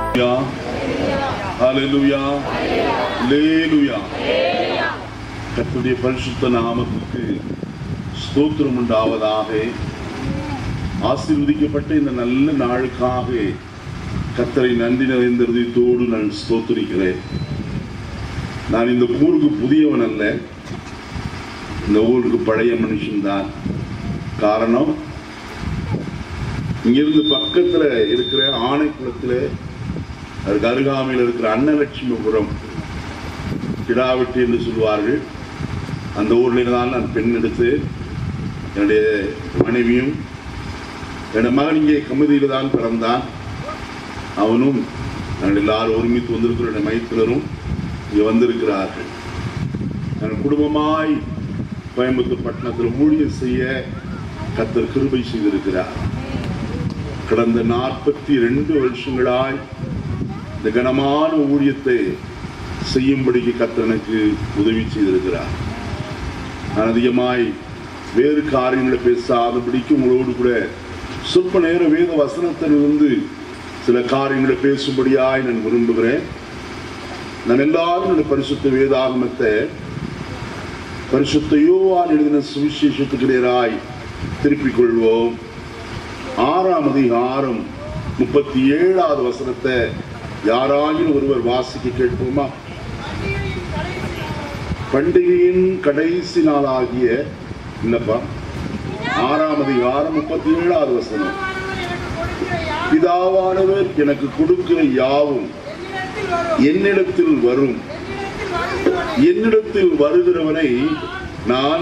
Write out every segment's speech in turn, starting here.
ஹalleluya ஹalleluya கர்த்தருடைய பரிசுத்த நாமத்துக்கு ஸ்தோத்திரம் உண்டாவதாக ஆசீர்வதிக்கப்பட்ட இந்த நல்ல நாளுக்காக கர்த்தரை நன்றி நிறைந்த இதயத்தோடு நான் ஸ்தோத்திரிக்கிறேன் நான் இந்த ஊருக்கு புதியவன் அல்ல இந்த ஊருக்கு பழைய மனுஷன்தான் காரணம் இங்கிருந்து பக்கத்துல இருக்கிற ஆணைக்குளத்துல அதுக்கு அருகாமையில் இருக்கிற அன்னலட்சுமிபுரம் கிடாவெட்டி என்று சொல்வார்கள் அந்த ஊரில் தான் நான் பெண் எடுத்து என்னுடைய மனைவியும் என்னுடைய மகன் இங்கே கமிதியில் தான் பிறந்தான் அவனும் நாங்கள் எல்லாரும் ஒருமித்து வந்திருக்கிற என்னுடைய மைத்திரரும் இங்கே வந்திருக்கிறார்கள் நான் குடும்பமாய் கோயம்புத்தூர் பட்டணத்தில் ஊழியர் செய்ய கத்தர் கிருபை செய்திருக்கிறார் கடந்த நாற்பத்தி ரெண்டு வருஷங்களாய் இந்த கனமான ஊழியத்தை செய்யும்படிக்கு கத்தர் எனக்கு உதவி செய்திருக்கிறார் நான் அதிகமாய் வேறு காரியங்களை பேசாதபடிக்கு உங்களோடு கூட சொற்ப நேரம் வேத வசனத்திலிருந்து சில காரியங்களை பேசும்படியாய் நான் விரும்புகிறேன் நான் எல்லாரும் இந்த பரிசுத்த வேதாகமத்தை பரிசுத்த யோவான் எழுதின சுவிசேஷத்துக்கு நேராய் திருப்பிக் கொள்வோம் ஆறாம் அதிகாரம் முப்பத்தி ஏழாவது வசனத்தை யாராயினும் ஒருவர் வாசிக்க கேட்போமா பண்டிகையின் கடைசி நாளாகிய இல்லப்பா ஆறாம் அதிகாரம் முப்பத்தி ஏழாவது வசனம் பிதாவானவர் எனக்கு கொடுக்கிற யாவும் என்னிடத்தில் வரும் என்னிடத்தில் வருகிறவனை நான்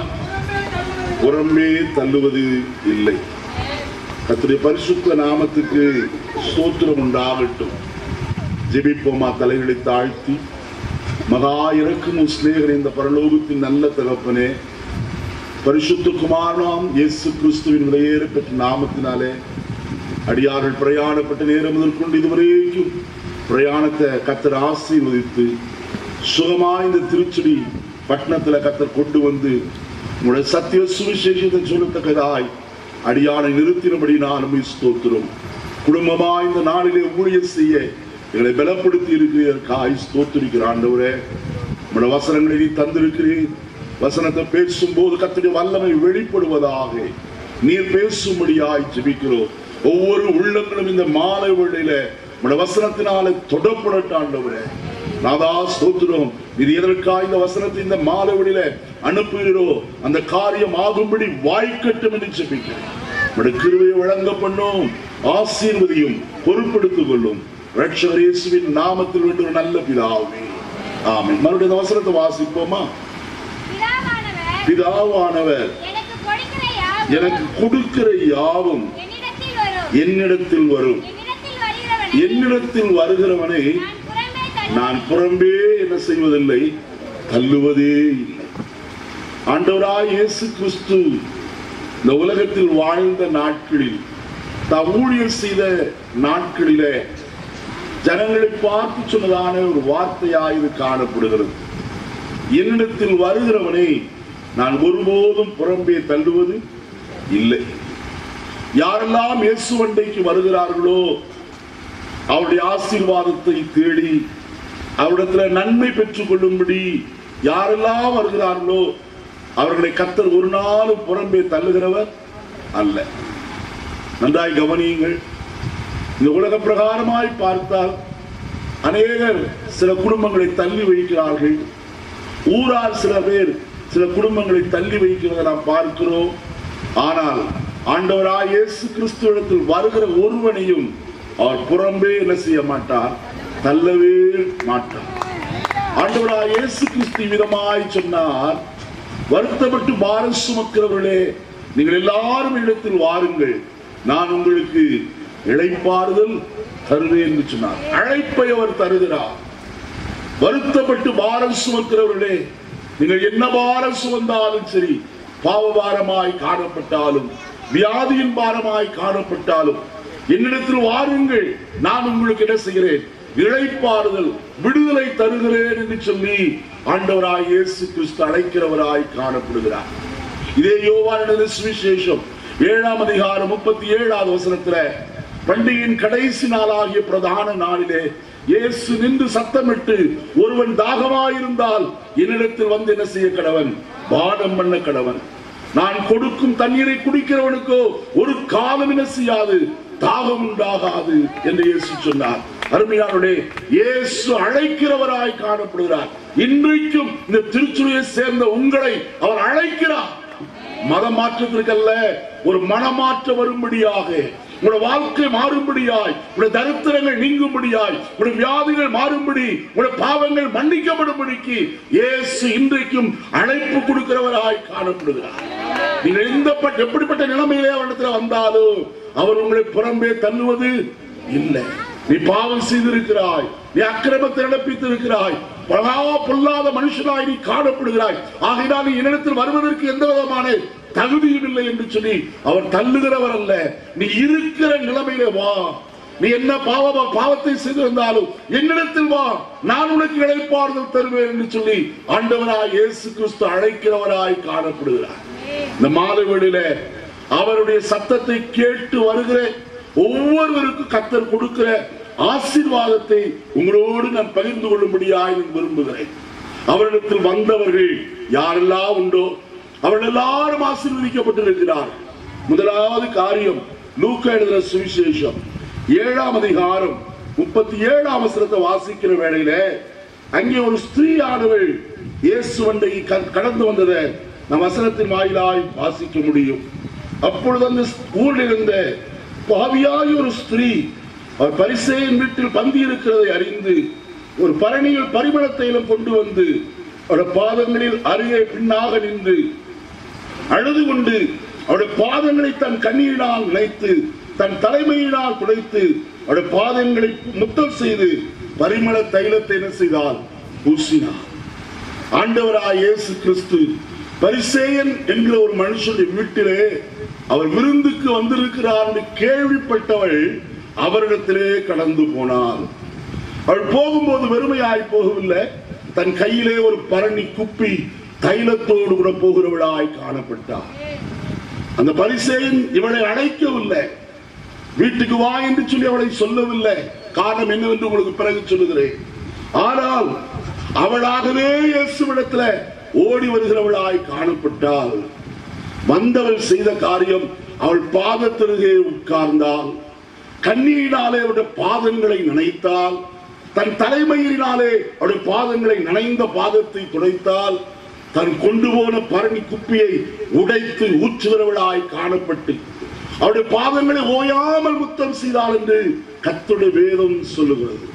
புறம்பே தள்ளுவது இல்லை கர்த்தருடைய பரிசுத்த நாமத்துக்கு ஸ்தோத்திரம் உண்டாகட்டும் ஜெபிப்போமா தலைகளை தாழ்த்தி மகா இறக்கும் சிநேகர் இந்த பரலோகத்தின் நல்ல தகப்பனே பரிசுத்த குமாரனாம் இயேசு கிறிஸ்துவின் விலையேற பெற்ற நாமத்தினாலே அடியார்கள் பிரயாணப்பட்ட நேரம் முதல் கொண்டு இதுவரைக்கும் பிரயாணத்தை கத்தர் ஆசீர்வதித்து சுகமாய் இந்த திருச்செடி பட்டணத்துல கத்தர் கொண்டு வந்து உங்களுடைய சத்திய சுவிசேஷத்தை சொல்லத்தக்கதாய் அடியானை நிறுத்தினபடி நான் ஸ்தோத்திரம் குடும்பமாய் இந்த நாளிலே ஊழியர் செய்ய எங்களை பலப்படுத்தி இருக்கிறீர்கள் ஸ்தோத்திரிக்கிற ஆண்டவரே உங்களுடைய வசனங்களை நீ தந்திருக்கிறீர் வசனத்தை பேசும்போது கத்துடைய வல்லமை வெளிப்படுவதாக நீர் பேசும்படியாய் ஜெபிக்கிறோம் ஒவ்வொரு உள்ளங்களும் இந்த மாலை வேளையில உங்களுடைய வசனத்தினால தொடப்படட்டாண்டவரே நாதா ஸ்தோத்திரம் இது எதற்காக இந்த வசனத்தை இந்த மாலை வேளையில அனுப்புகிறோ அந்த காரியம் ஆகும்படி வாய்க்கட்டும் என்று ஜெபிக்கிறேன் உங்களுடைய கிருவையை வழங்க பண்ணும் ஆசீர்வதியும் பொறுப்படுத்திக் கொள்ளும் ரட்சகர் இயேசுவின் நாமத்தில் வேண்டிய ஒரு நல்ல பிதாவே ஆமென் மறுபடியும் இந்த வசனத்தை வாசிப்போமா பிதாவானவர் பிதாவானவர் எனக்கு கொடுக்கிற யாவும் எனக்கு கொடுக்கிற யாவும் என்னிடத்தில் வரும் என்னிடத்தில் வரும் என்னிடத்தில் வருகிறவனை என்னிடத்தில் வருகிறவனை நான் புறம்பே நான் தள்ளி புறம்பே என்ன செய்வதில்லை தள்ளுவதே இல்லை ஆண்டவராய் இயேசு கிறிஸ்து இந்த உலகத்தில் வாழ்ந்த நாட்களில் தாம் ஊழியர் செய்த நாட்களிலே ஜனங்களை பார்த்து சொன்னதான ஒரு வார்த்தையாய் இது காணப்படுகிறது என்னிடத்தில் வருகிறவனை நான் ஒருபோதும் புறம்பே தள்ளுவது இல்லை யாரெல்லாம் இயேசு வண்டைக்கு வருகிறார்களோ அவருடைய ஆசீர்வாதத்தை தேடி அவரிடத்துல நன்மை பெற்றுக் கொள்ளும்படி யாரெல்லாம் வருகிறார்களோ அவர்களை கத்தர் ஒரு நாளும் புறம்பே தள்ளுகிறவர் அல்ல நன்றாய் கவனியுங்கள் இந்த உலக பிரகாரமாய் பார்த்தால் அநேகர் சில குடும்பங்களை தள்ளி வைக்கிறார்கள் ஊரார் சில பேர் சில குடும்பங்களை தள்ளி வைக்கிறதை நாம் பார்க்கிறோம் ஆனால் ஆண்டவராய் இயேசு கிறிஸ்துவிடத்தில் வருகிற ஒருவனையும் அவர் புறம்பே என்ன செய்ய மாட்டார் தள்ளவே மாட்டார் ஆண்டவராய் இயேசு கிறிஸ்து விதமாய் சொன்னார் வருத்தப்பட்டு பாரம் சுமக்கிறவர்களே நீங்கள் எல்லாரும் இடத்தில் வாருங்கள் நான் உங்களுக்கு இளைப்பாறுதல் தருவேன் என்று சொன்னார் அழைப்பை அவர் தருகிறார் வருத்தப்பட்டு பாரம் சுமக்கிறவர்களே நீங்கள் என்ன பாரம் சுமந்தாலும் சரி பாவபாரமாய் காணப்பட்டாலும் வியாதியின் பாரமாய் காணப்பட்டாலும் என்னிடத்தில் வாருங்கள் நான் உங்களுக்கு என்ன செய்கிறேன் இழைப்பாறுதல் விடுதலை தருகிறேன் என்று சொல்லி ஆண்டவராய் இயேசு கிறிஸ்து அழைக்கிறவராய் காணப்படுகிறார் இதே யோவான சுவிசேஷம் ஏழாம் அதிகாரம் முப்பத்தி ஏழாவது வசனத்துல பண்டிகையின் கடைசி நாளாகிய பிரதான நாளிலே இயேசு நின்று சத்தமிட்டு ஒருவன் தாகமாயிருந்தால் என்னிடத்தில் வந்து என்ன செய்ய கடவன் பானம் பண்ண கடவன் நான் கொடுக்கும் தண்ணீரை குடிக்கிறவனுக்கோ ஒரு காலம் என்ன செய்யாது தாகம் உண்டாகாது என்று இயேசு சொன்னார் அருமையானுடைய இயேசு அழைக்கிறவராய் காணப்படுகிறார் இன்றைக்கும் இந்த திருச்சுவையை சேர்ந்த உங்களை அவர் அழைக்கிறார் மத மாற்றத்திற்கல்ல ஒரு மனமாற்ற வரும்படியாக உங்களுடைய வாழ்க்கை மாறும்படியாய் உங்களுடைய தரித்திரங்கள் நீங்கும்படியாய் உங்களுடைய வியாதிகள் மாறும்படி உங்களுடைய பாவங்கள் மன்னிக்கப்படும்படிக்கு இயேசு இன்றைக்கும் அழைப்பு கொடுக்கிறவராய் காணப்படுகிறார் நீங்கள் எந்த பட்ட- எப்படிப்பட்ட நிலைமையிலே அவரிடத்துல வந்தாலும் அவர் உங்களை புறம்பே தள்ளுவது இல்லை நீ பாவம் செய்திருக்கிறாய் நீ அக்கிரமத்தை நடப்பித்திருக்கிறாய் பலா பொல்லாத மனுஷனாய் நீ காணப்படுகிறாய் ஆகையினால் நீ என்னிடத்தில் வருவதற்கு எந்த விதமான தகுதியும் இல்லை என்று சொல்லி அவர் தள்ளுகிறவர் அல்ல நீ இருக்கிற நிலைமையிலே வா நீ என்ன பாவ பாவத்தை செய்திருந்தாலும் என்னிடத்தில் வா நான் உனக்கு இழைப்பாறுதல் தருவேன் என்று சொல்லி ஆண்டவராய் இயேசு கிறிஸ்து அழைக்கிறவராய் காணப்படுகிறார் இந்த மாலை வேளையில அவருடைய சத்தத்தை கேட்டு வருகிற ஒவ்வொருவருக்கும் கத்தர் கொடுக்கிற ஆசீர்வாதத்தை உங்களோடு நான் பகிர்ந்து கொள்ளும்படியாய் நான் விரும்புகிறேன் அவரிடத்தில் வந்தவர்கள் யாரெல்லாம் உண்டோ அவர்கள் எல்லாரும் ஆசீர்வதிக்கப்பட்டிருக்கிறார் முதலாவது காரியம் லூக்கா எழுதின சுவிசேஷம் ஏழாம் அதிகாரம் முப்பத்தி ஏழாம் வசனத்தை வாசிக்கிற வேளையில அங்கே ஒரு ஸ்திரீயானவள் இயேசு வண்டை கடந்து வந்ததை நம் வசனத்தின் வாயிலாய் வாசிக்க முடியும் அப்பொழுது அந்த ஊரில் இருந்த பாவியாய் ஒரு ஸ்திரீ அவர் பரிசேயின் வீட்டில் பந்தி இருக்கிறதை அறிந்து ஒரு பரணியில் பரிமள தைலம் கொண்டு வந்து அவருடைய பாதங்களில் அருகே பின்னாக நின்று அழுது கொண்டு அவருடைய பாதங்களை தன் கண்ணீரினால் நினைத்து தன் தலைமையினால் துடைத்து அவருடைய பாதங்களை முத்தம் செய்து பரிமள தைலத்தை என்ன செய்தால் பூசினார் ஆண்டவராய் இயேசு கிறிஸ்து பரிசேயன் என்கிற ஒரு மனுஷனுடைய வீட்டிலே அவர் விருந்துக்கு வந்திருக்கிறார் என்று கேள்விப்பட்டவள் அவரிடத்திலே கடந்து போனாள் அவள் போகும்போது வெறுமையாய் போகவில்லை தன் கையிலே ஒரு பரணி குப்பி தைலத்தோடு கூட போகிறவளாய் காணப்பட்டார் அந்த பரிசேயன் இவளை அழைக்கவில்லை வீட்டுக்கு வா என்று சொல்லி அவளை சொல்லவில்லை காரணம் என்னவென்று உங்களுக்கு பிறகு சொல்லுகிறேன் ஆனால் அவளாகவே இயேசுவிடத்துல ஓடி வருகிறவளாய் காணப்பட்டாள் வந்தவள் செய்த காரியம் அவள் பாதத்திருகே உட்கார்ந்தாள் கண்ணீரினாலே அவருடைய பாதங்களை நினைத்தாள் தன் தலைமையினாலே அவருடைய பாதங்களை நனைந்த பாதத்தை துடைத்தால் தன் கொண்டு போன பரணி குப்பியை உடைத்து ஊற்றுகிறவளாய் காணப்பட்டு அவருடைய பாதங்களை ஓயாமல் முத்தம் செய்தாள் என்று கத்துடைய வேதம் சொல்லுகிறது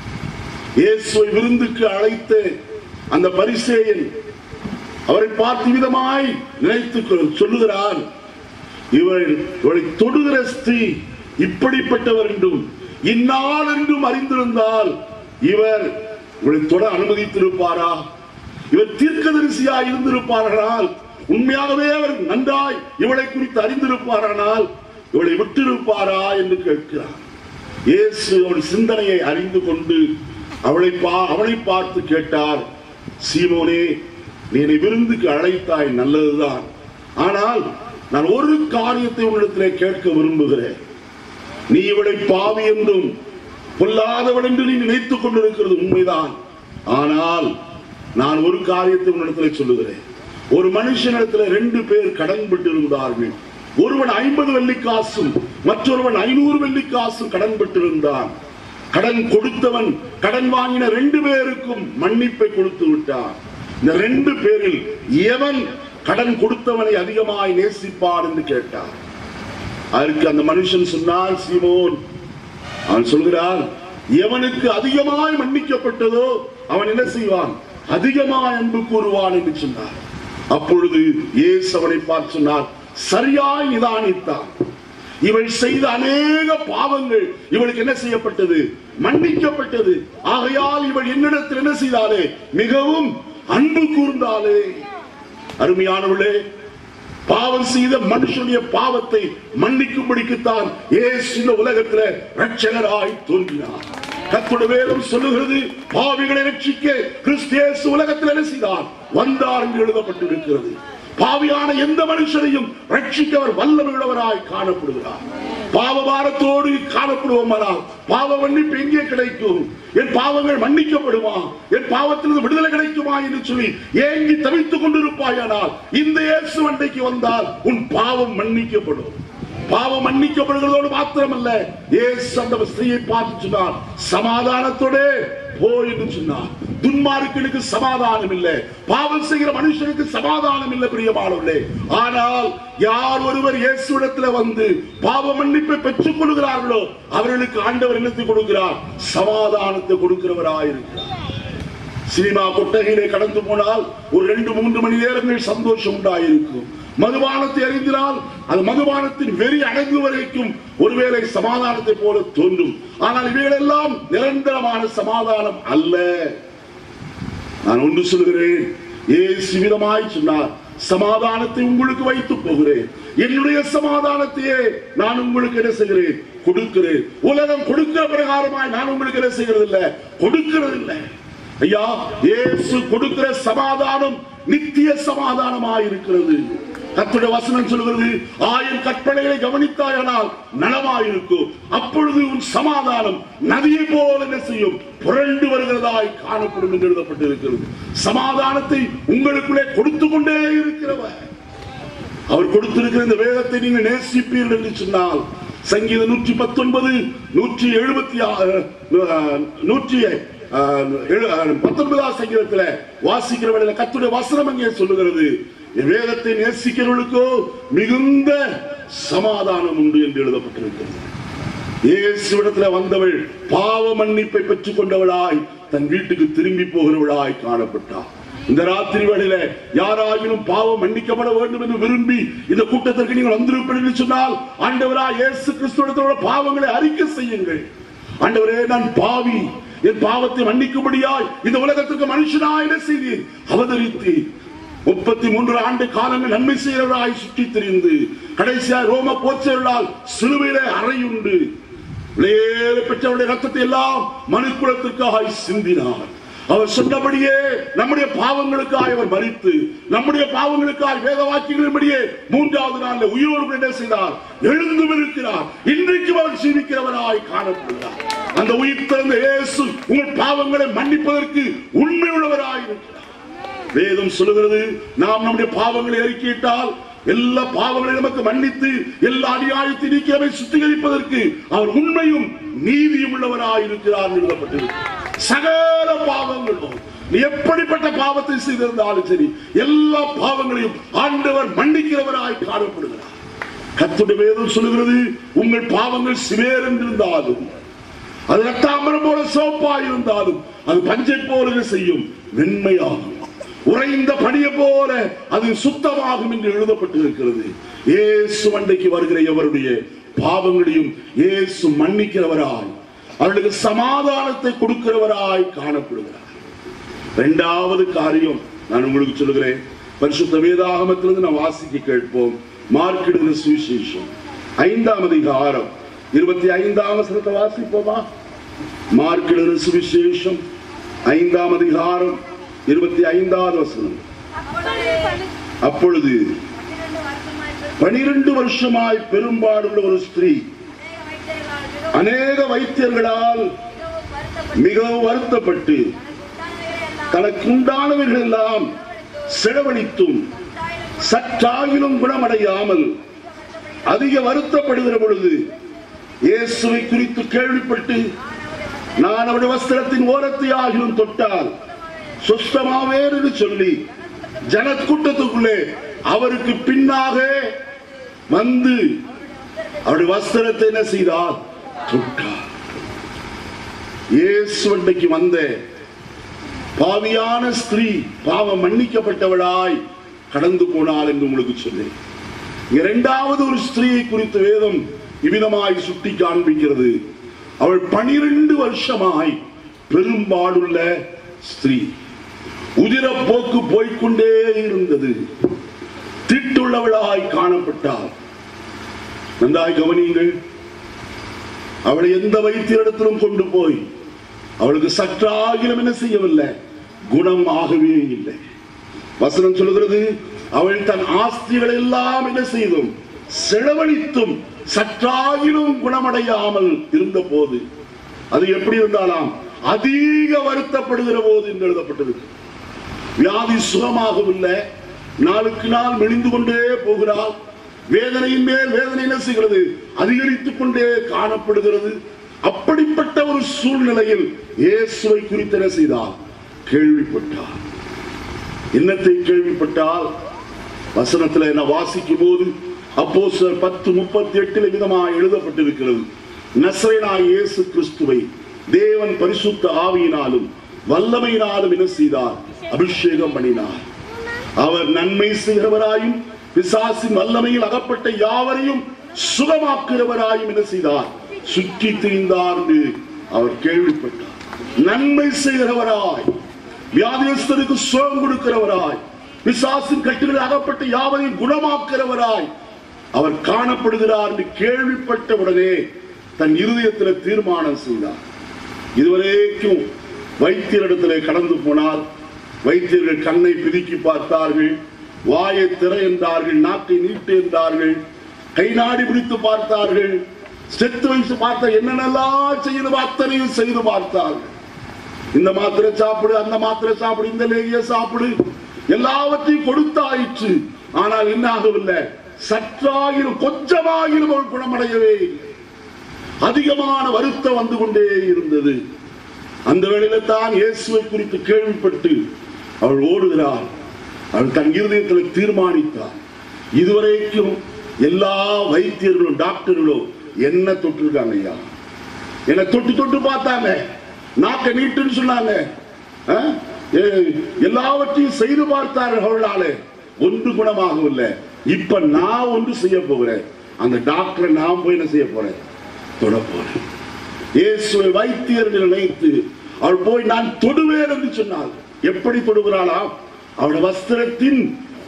இயேசுவை விருந்துக்கு அழைத்த அந்த பரிசேயன் அவரை பார்த்து விதமாய் நினைத்து சொல்லுகிறார் இவள் இவளை தொடுகிற ஸ்திரீ இப்படிப்பட்டவர் என்றும் இந்நாள் என்றும் அறிந்திருந்தால் இவர் இவளை தொட அனுமதித்திருப்பாரா இவர் தீர்க்கதரிசியா இருந்திருப்பார்கள் உண்மையாகவே அவர் நன்றாய் இவளை குறித்து அறிந்திருப்பாரானால் இவளை விட்டிருப்பாரா என்று கேட்கிறார் இயேசு அவள் சிந்தனையை அறிந்து கொண்டு அவளை பா அவளை பார்த்து கேட்டார் சீமோனே நீ என்னை விருந்துக்கு அழைத்தாய் நல்லதுதான் ஆனால் நான் ஒரு காரியத்தை உன்னிடத்திலே கேட்க விரும்புகிறேன் நீ இவளை பாவி என்றும் பொல்லாதவள் என்று நீ நினைத்துக் கொண்டிருக்கிறது உண்மைதான் ஆனால் நான் ஒரு காரியத்தை உன்னிடத்தில் சொல்லுகிறேன் ஒரு மனுஷனிடத்தில் ரெண்டு பேர் கடன் இருந்தார்கள் ஒருவன் ஐம்பது வெள்ளிக்காசும் மற்றொருவன் ஐநூறு வெள்ளிக்காசும் கடன் பெற்றிருந்தான் கடன் கொடுத்தவன் கடன் வாங்கின ரெண்டு பேருக்கும் மன்னிப்பை கொடுத்து விட்டான் இந்த ரெண்டு பேரில் எவன் கடன் கொடுத்தவனை அதிகமாய் நேசிப்பான் என்று கேட்டார் அதற்கு அந்த மனுஷன் சொன்னான் சீமோன் அவன் சொல்கிறான் எவனுக்கு அதிகமாய் மன்னிக்கப்பட்டதோ அவன் என்ன செய்வான் அதிகமாய் அன்பு கூறுவான் என்று சொன்னார் அப்பொழுது இயேசு அவனை பார்த்து சொன்னார் சரியாய் நிதானித்தான் இவள் செய்த அநேக பாவங்கள் இவளுக்கு என்ன செய்யப்பட்டது மன்னிக்கப்பட்டது ஆகையால் இவள் என்னிடத்தில் என்ன செய்தாலே மிகவும் அன்பு கூர்ந்தாலே அருமையானவளே பாவம் செய்த மனுஷனுடைய பாவத்தை மன்னிக்கும்படிக்குத்தான் இயேசு இந்த உலகத்துல ரட்சகராய் தோன்றினார் கத்துடைய வேதம் சொல்லுகிறது பாவிகளை ரட்சிக்க கிறிஸ்தியேசு உலகத்தில் என்ன செய்தார் வந்தார் என்று எழுதப்பட்டிருக்கிறது பாவியான எந்த மனுஷனையும் ரட்சிக்க அவர் வல்லமையுள்ளவராய் காணப்படுகிறார் பாவபாரத்தோடு காணப்படுவோமானால் பாவ மன்னிப்பு எங்கே கிடைக்கும் என் பாவங்கள் மன்னிக்கப்படுமா என் பாவத்திலிருந்து விடுதலை கிடைக்குமா என்று சொல்லி ஏங்கி தவித்துக் கொண்டிருப்பாயானால் இந்த இயேசு அண்டைக்கு வந்தால் உன் பாவம் மன்னிக்கப்படும் பாவம் மன்னிக்கப்படுகிறதோடு மாத்திரமல்ல இயேசு அந்த ஸ்திரீயை பார்த்து சொன்னார் சமாதானத்தோட போ என்று சொன்னார் துன்மார்க்கனுக்கு சமாதானம் இல்லை பாவம் செய்கிற மனுஷனுக்கு சமாதானம் இல்லை பிரியமானவர்களே ஆனால் யார் ஒருவர் இயேசுவிடத்தில் வந்து பாவ மன்னிப்பை பெற்றுக் கொள்கிறார்களோ அவர்களுக்கு ஆண்டவர் என்னத்தை கொடுக்கிறார் சமாதானத்தை கொடுக்கிறவராயிருக்கிறார் சினிமா கொட்டகையிலே கடந்து போனால் ஒரு ரெண்டு மூன்று மணி நேரங்கள் சந்தோஷம் உண்டாயிருக்கும் மதுபானத்தை அறிந்தினால் அது மதுபானத்தின் வெறி அடங்கு வரைக்கும் ஒருவேளை சமாதானத்தை போல தோன்றும் ஆனால் இவைகளெல்லாம் நிரந்தரமான சமாதானம் அல்ல நான் ஒன்று சொல்கிறேன் ஏசு விதமாய் சொன்னார் சமாதானத்தை உங்களுக்கு வைத்து போகிறேன் என்னுடைய சமாதானத்தையே நான் உங்களுக்கு என்ன செய்கிறேன் கொடுக்கிறேன் உலகம் கொடுக்கிற பிரகாரமாய் நான் உங்களுக்கு என்ன செய்கிறது இல்ல கொடுக்கிறது இல்லை ஐயா இயேசு கொடுக்கிற சமாதானம் நித்திய சமாதானமாய் இருக்கிறது கர்த்தருடைய வசனம் சொல்கிறது ஆயிரம் கற்பனைகளை கவனித்தாயானால் நலமாயிருக்கும் அப்பொழுது உன் சமாதானம் நதியை போல என்ன செய்யும் புரண்டு வருகிறதாய் காணப்படும் என்று எழுதப்பட்டிருக்கிறது சமாதானத்தை உங்களுக்குள்ளே கொடுத்து கொண்டே இருக்கிறவர் அவர் கொடுத்திருக்கிற இந்த வேதத்தை நீங்கள் நேசிப்பீர்கள் என்று சொன்னால் சங்கீதம் நூற்றி பத்தொன்பது நூற்றி எழுபத்தி ஆறு நூற்றி அஹ், எழு- அஹ், பத்தொன்பதாம் சங்கீதத்துல வாசிக்கிறவர்கள கத்துடைய வசனம் அங்கே சொல்லுகிறது என் வேதத்தை நேசிக்கிறவர்களுக்கோ மிகுந்த சமாதானம் உண்டு என்று எழுதப்பட்டிருக்கிறது இயேசுவிடத்துல வந்தவள் பாவ மன்னிப்பை பெற்றுக் கொண்டவளாய் தன் வீட்டுக்கு திரும்பி போகிறவளாய் காணப்பட்டார் இந்த ராத்திரி வேளையில யாராகிலும் பாவம் மன்னிக்கப்பட வேண்டும் என்று விரும்பி இந்த கூட்டத்திற்கு நீங்கள் வந்திருப்பீர்கள் என்று சொன்னால் ஆண்டவரா இயேசு கிறிஸ்துவத்தோட பாவங்களை அறிக்கை செய்யுங்கள் ஆண்டவரே நான் பாவி என் பாவத்தை மன்னிக்கும்படியாய் இந்த உலகத்துக்கு மனுஷனாய் என்ன செய்தீர் அவதரித்தீர் முப்பத்தி மூன்று ஆண்டு காலங்கள் நன்மை செய்கிறவராய் சுற்றி திரிந்து கடைசியா ரோம போச்சவர்களால் சிலுவையிலே அறையுண்டு விலையேற பெற்றவருடைய ரத்தத்தை எல்லாம் மனுக்குலத்திற்காக சிந்தினார் அவர் சொன்னபடியே நம்முடைய பாவங்களுக்காக அவர் மறித்து நம்முடைய பாவங்களுக்காக வேத வாக்கியங்களின்படியே மூன்றாவது நாளில் உயிரோடு என்ன செய்தார் எழுந்தும் இருக்கிறார் இன்றைக்கு அவர் ஜீவிக்கிறவராய் காணப்படுகிறார் அந்த உயிர் திறந்த இயேசு உங்கள் பாவங்களை மன்னிப்பதற்கு உண்மை உள்ளவராய் இருக்கிறார் வேதம் சொல்லுகிறது நாம் நம்முடைய பாவங்களை அறிக்கையிட்டால் எல்லா பாவங்களையும் நமக்கு மன்னித்து எல்லா அநியாயத்தை நீக்கி அவை சுத்திகரிப்பதற்கு அவர் உண்மையும் நீதியும் உள்ளவராய் இருக்கிறார் என்று எழுதப்பட்டிருக்கு சகல பாவங்களும் நீ எப்படிப்பட்ட பாவத்தை செய்திருந்தாலும் சரி எல்லா பாவங்களையும் ஆண்டவர் மன்னிக்கிறவராய் காணப்படுகிறார் கத்துடைய வேதம் சொல்லுகிறது உங்கள் பாவங்கள் சிவேர் என்றிருந்தாலும் அது ரத்தாம்பரம் போல சோப்பாய் இருந்தாலும் அது பஞ்சை போல செய்யும் வெண்மையாகும் உறைந்த பனியை போல அது சுத்தமாகும் என்று எழுதப்பட்டிருக்கிறது இயேசு மண்டைக்கு வருகிற எவருடைய பாவங்களையும் இயேசு மன்னிக்கிறவராய் அவர்களுக்கு சமாதானத்தை கொடுக்கிறவராய் காணப்படுகிறார் இரண்டாவது காரியம் நான் உங்களுக்கு சொல்லுகிறேன் பரிசுத்த வேதாகமத்திலிருந்து நான் வாசிக்க கேட்போம் மார்க்கிடுகிற சுவிசேஷம் ஐந்தாம் அதிகாரம் இருபத்தி ஐந்தாம் வசனத்தை வாசிப்போமா மார்க்கிடுகிற சுவிசேஷம் ஐந்தாம் அதிகாரம் இருபத்தி ஐந்தாவது வசனம் அப்பொழுது பனிரெண்டு வருஷமாய் பெரும்பாடுள்ள ஒரு ஸ்திரீ அநேக வைத்தியர்களால் மிகவும் வருத்தப்பட்டு தனக்கு உண்டானவர்கள் எல்லாம் செலவழித்தும் சற்றாகிலும் குணமடையாமல் அதிக வருத்தப்படுகிற பொழுது இயேசுவை குறித்து கேள்விப்பட்டு நான் அவருடைய வஸ்திரத்தின் ஓரத்தை ஆகிலும் தொட்டால் சுஸ்தமாவேன் என்று சொல்லி ஜனக்கூட்டத்துக்குள்ளே அவருக்கு பின்னாக வந்து அவருடைய வஸ்திரத்தை என்ன செய்தார் தொட்டார் இயேசு அன்றைக்கு வந்த பாவியான ஸ்திரீ பாவம் மன்னிக்கப்பட்டவளாய் கடந்து போனாள் என்று உங்களுக்கு சொன்னேன் இங்க இரண்டாவது ஒரு ஸ்திரீயை குறித்து வேதம் இவ்விதமாய் சுட்டி காண்பிக்கிறது அவள் பனிரெண்டு வருஷமாய் பெரும்பாடுள்ள ஸ்திரீ உதிரப்போக்கு போய்க்கொண்டே இருந்தது திட்டுள்ளவளாய் காணப்பட்டாள் நன்றாய் கவனியுங்கள் அவளை எந்த வைத்தியரிடத்திலும் கொண்டு போய் அவளுக்கு சற்றாகிலும் என்ன செய்யவில்லை குணம் ஆகவே இல்லை வசனம் சொல்லுகிறது அவள் தன் ஆஸ்திகள் எல்லாம் என்ன செய்தும் செலவழித்தும் சற்றாகிலும் குணமடையாமல் இருந்த போது அது எப்படி இருந்தாலாம் அதிக வருத்தப்படுகிற போது என்று எழுதப்பட்டிருக்கு வியாதி சுகமாகவில்லை நாளுக்கு நாள் மெலிந்து கொண்டே போகிறாள் வேதனையின் மேல் வேதனை என்ன செய்கிறது அதிகரித்துக் கொண்டே காணப்படுகிறது அப்படிப்பட்ட ஒரு சூழ்நிலையில் இயேசுவை குறித்து என்ன செய்தார் கேள்விப்பட்டார் என்னத்தை கேள்விப்பட்டால் வசனத்துல என்ன வாசிக்கும் போது அப்போ பத்து முப்பத்தி எட்டுல விதமாக எழுதப்பட்டிருக்கிறது நசரேனாய் இயேசு கிறிஸ்துவை தேவன் பரிசுத்த ஆவியினாலும் வல்லமையினாலும் என்ன செய்தார் அபிஷேகம் பண்ணினார் அவர் நன்மை செய்கிறவராயும் பிசாசின் வல்லமையில் அகப்பட்ட யாவரையும் சுகமாக்குகிறவராயும் என்ன செய்தார் சுற்றி திரிந்தார் என்று அவர் கேள்விப்பட்டார் நன்மை செய்கிறவராய் வியாதியஸ்தருக்கு சுகம் கொடுக்கிறவராய் பிசாசின் கட்டுகளில் அகப்பட்ட யாவரையும் குணமாக்குகிறவராய் அவர் காணப்படுகிறார் என்று கேள்விப்பட்ட உடனே தன் இருதயத்தில் தீர்மானம் செய்தார் இதுவரைக்கும் வைத்தியரிடத்தில் கடந்து போனால் வைத்தியர்கள் கண்ணை பிதுக்கி பார்த்தார்கள் வாயை திற என்றார்கள் நாக்கை நீட்டு என்றார்கள் கை நாடி பிடித்து பார்த்தார்கள் செத்து வைத்து பார்த்த என்னென்னலாம் செய்து அத்தனையும் செய்து பார்த்தார்கள் இந்த மாத்திரை சாப்பிடு அந்த மாத்திரை சாப்பிடு இந்த லேகிய சாப்பிடு எல்லாவற்றையும் கொடுத்தாயிற்று ஆனால் என்ன ஆகவில்லை சற்றாகிலும் கொஞ்சமாகிலும் அவள் குணமடையவே இல்லை அதிகமான வருத்தம் வந்து கொண்டே இருந்தது அந்த வேளையில தான் இயேசுவை குறித்து கேள்விப்பட்டு அவள் ஓடுகிறாள் அவள் தன் இருதயத்தில் தீர்மானித்தார் இதுவரைக்கும் எல்லா வைத்தியர்களும் டாக்டர்களும் என்ன தொட்டிருக்காங்க ஐயா என்னை தொட்டு தொட்டு பார்த்தாங்க நாக்க நீட்டுன்னு சொன்னாங்க ஆ? ஏ- எல்லாவற்றையும் செய்து பார்த்தார்கள் அவர்களாலே ஒன்று குணமாகவில்லை இப்ப நான் ஒன்று செய்ய போகிறேன் அந்த டாக்டரை நான் போய் என்ன செய்ய போறேன் தொட போறேன் இயேசுவை வைத்தியர்கள் நினைத்து அவள் போய் நான் தொடுவேன் என்று சொன்னாள் எப்படி தொடுகிறாளாம் அவள் வஸ்திரத்தின்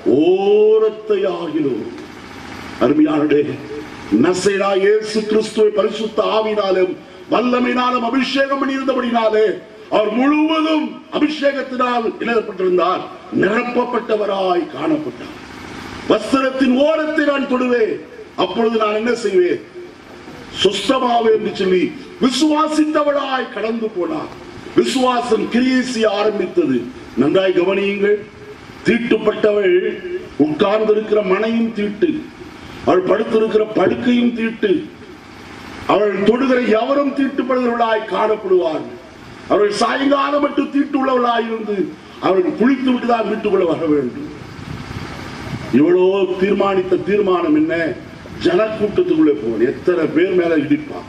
ஓரத்தை ஆகிலும் அருமையானே நசைடா இயேசு கிறிஸ்துவை பரிசுத்த ஆவினாலும் வல்லமையினாலும் அபிஷேகம் பண்ணியிருந்தபடினாலே அவர் முழுவதும் அபிஷேகத்தினால் எழுதப்பட்டிருந்தார் நிரப்பப்பட்டவராய் காணப்பட்டார் வஸ்திரத்தின் ஓரத்தை நான் தொடுவேன் அப்பொழுது நான் என்ன செய்வேன் சுஸ்தமாவே என்று சொல்லி விசுவாசித்தவளாய் கடந்து போனார் விசுவாசம் கிரியை செய்ய ஆரம்பித்தது நன்றாய் கவனியுங்கள் தீட்டுப்பட்டவள் உட்கார்ந்திருக்கிற மனையும் தீட்டு அவள் படுத்திருக்கிற படுக்கையும் தீட்டு அவள் தொடுகிற எவரும் தீட்டுப்படுகிறவளாய் காணப்படுவார்கள் அவர்கள் சாயங்காலம் மட்டும் தீட்டு உள்ளவளாய் இருந்து அவர்கள் குளித்து விட்டு தான் வீட்டுக்குள்ள வர வேண்டும் இவ்வளோ தீர்மானித்த தீர்மானம் என்ன ஜனக்கூட்டத்துக்குள்ளே போகணும் எத்தனை பேர் மேல இடிப்பான்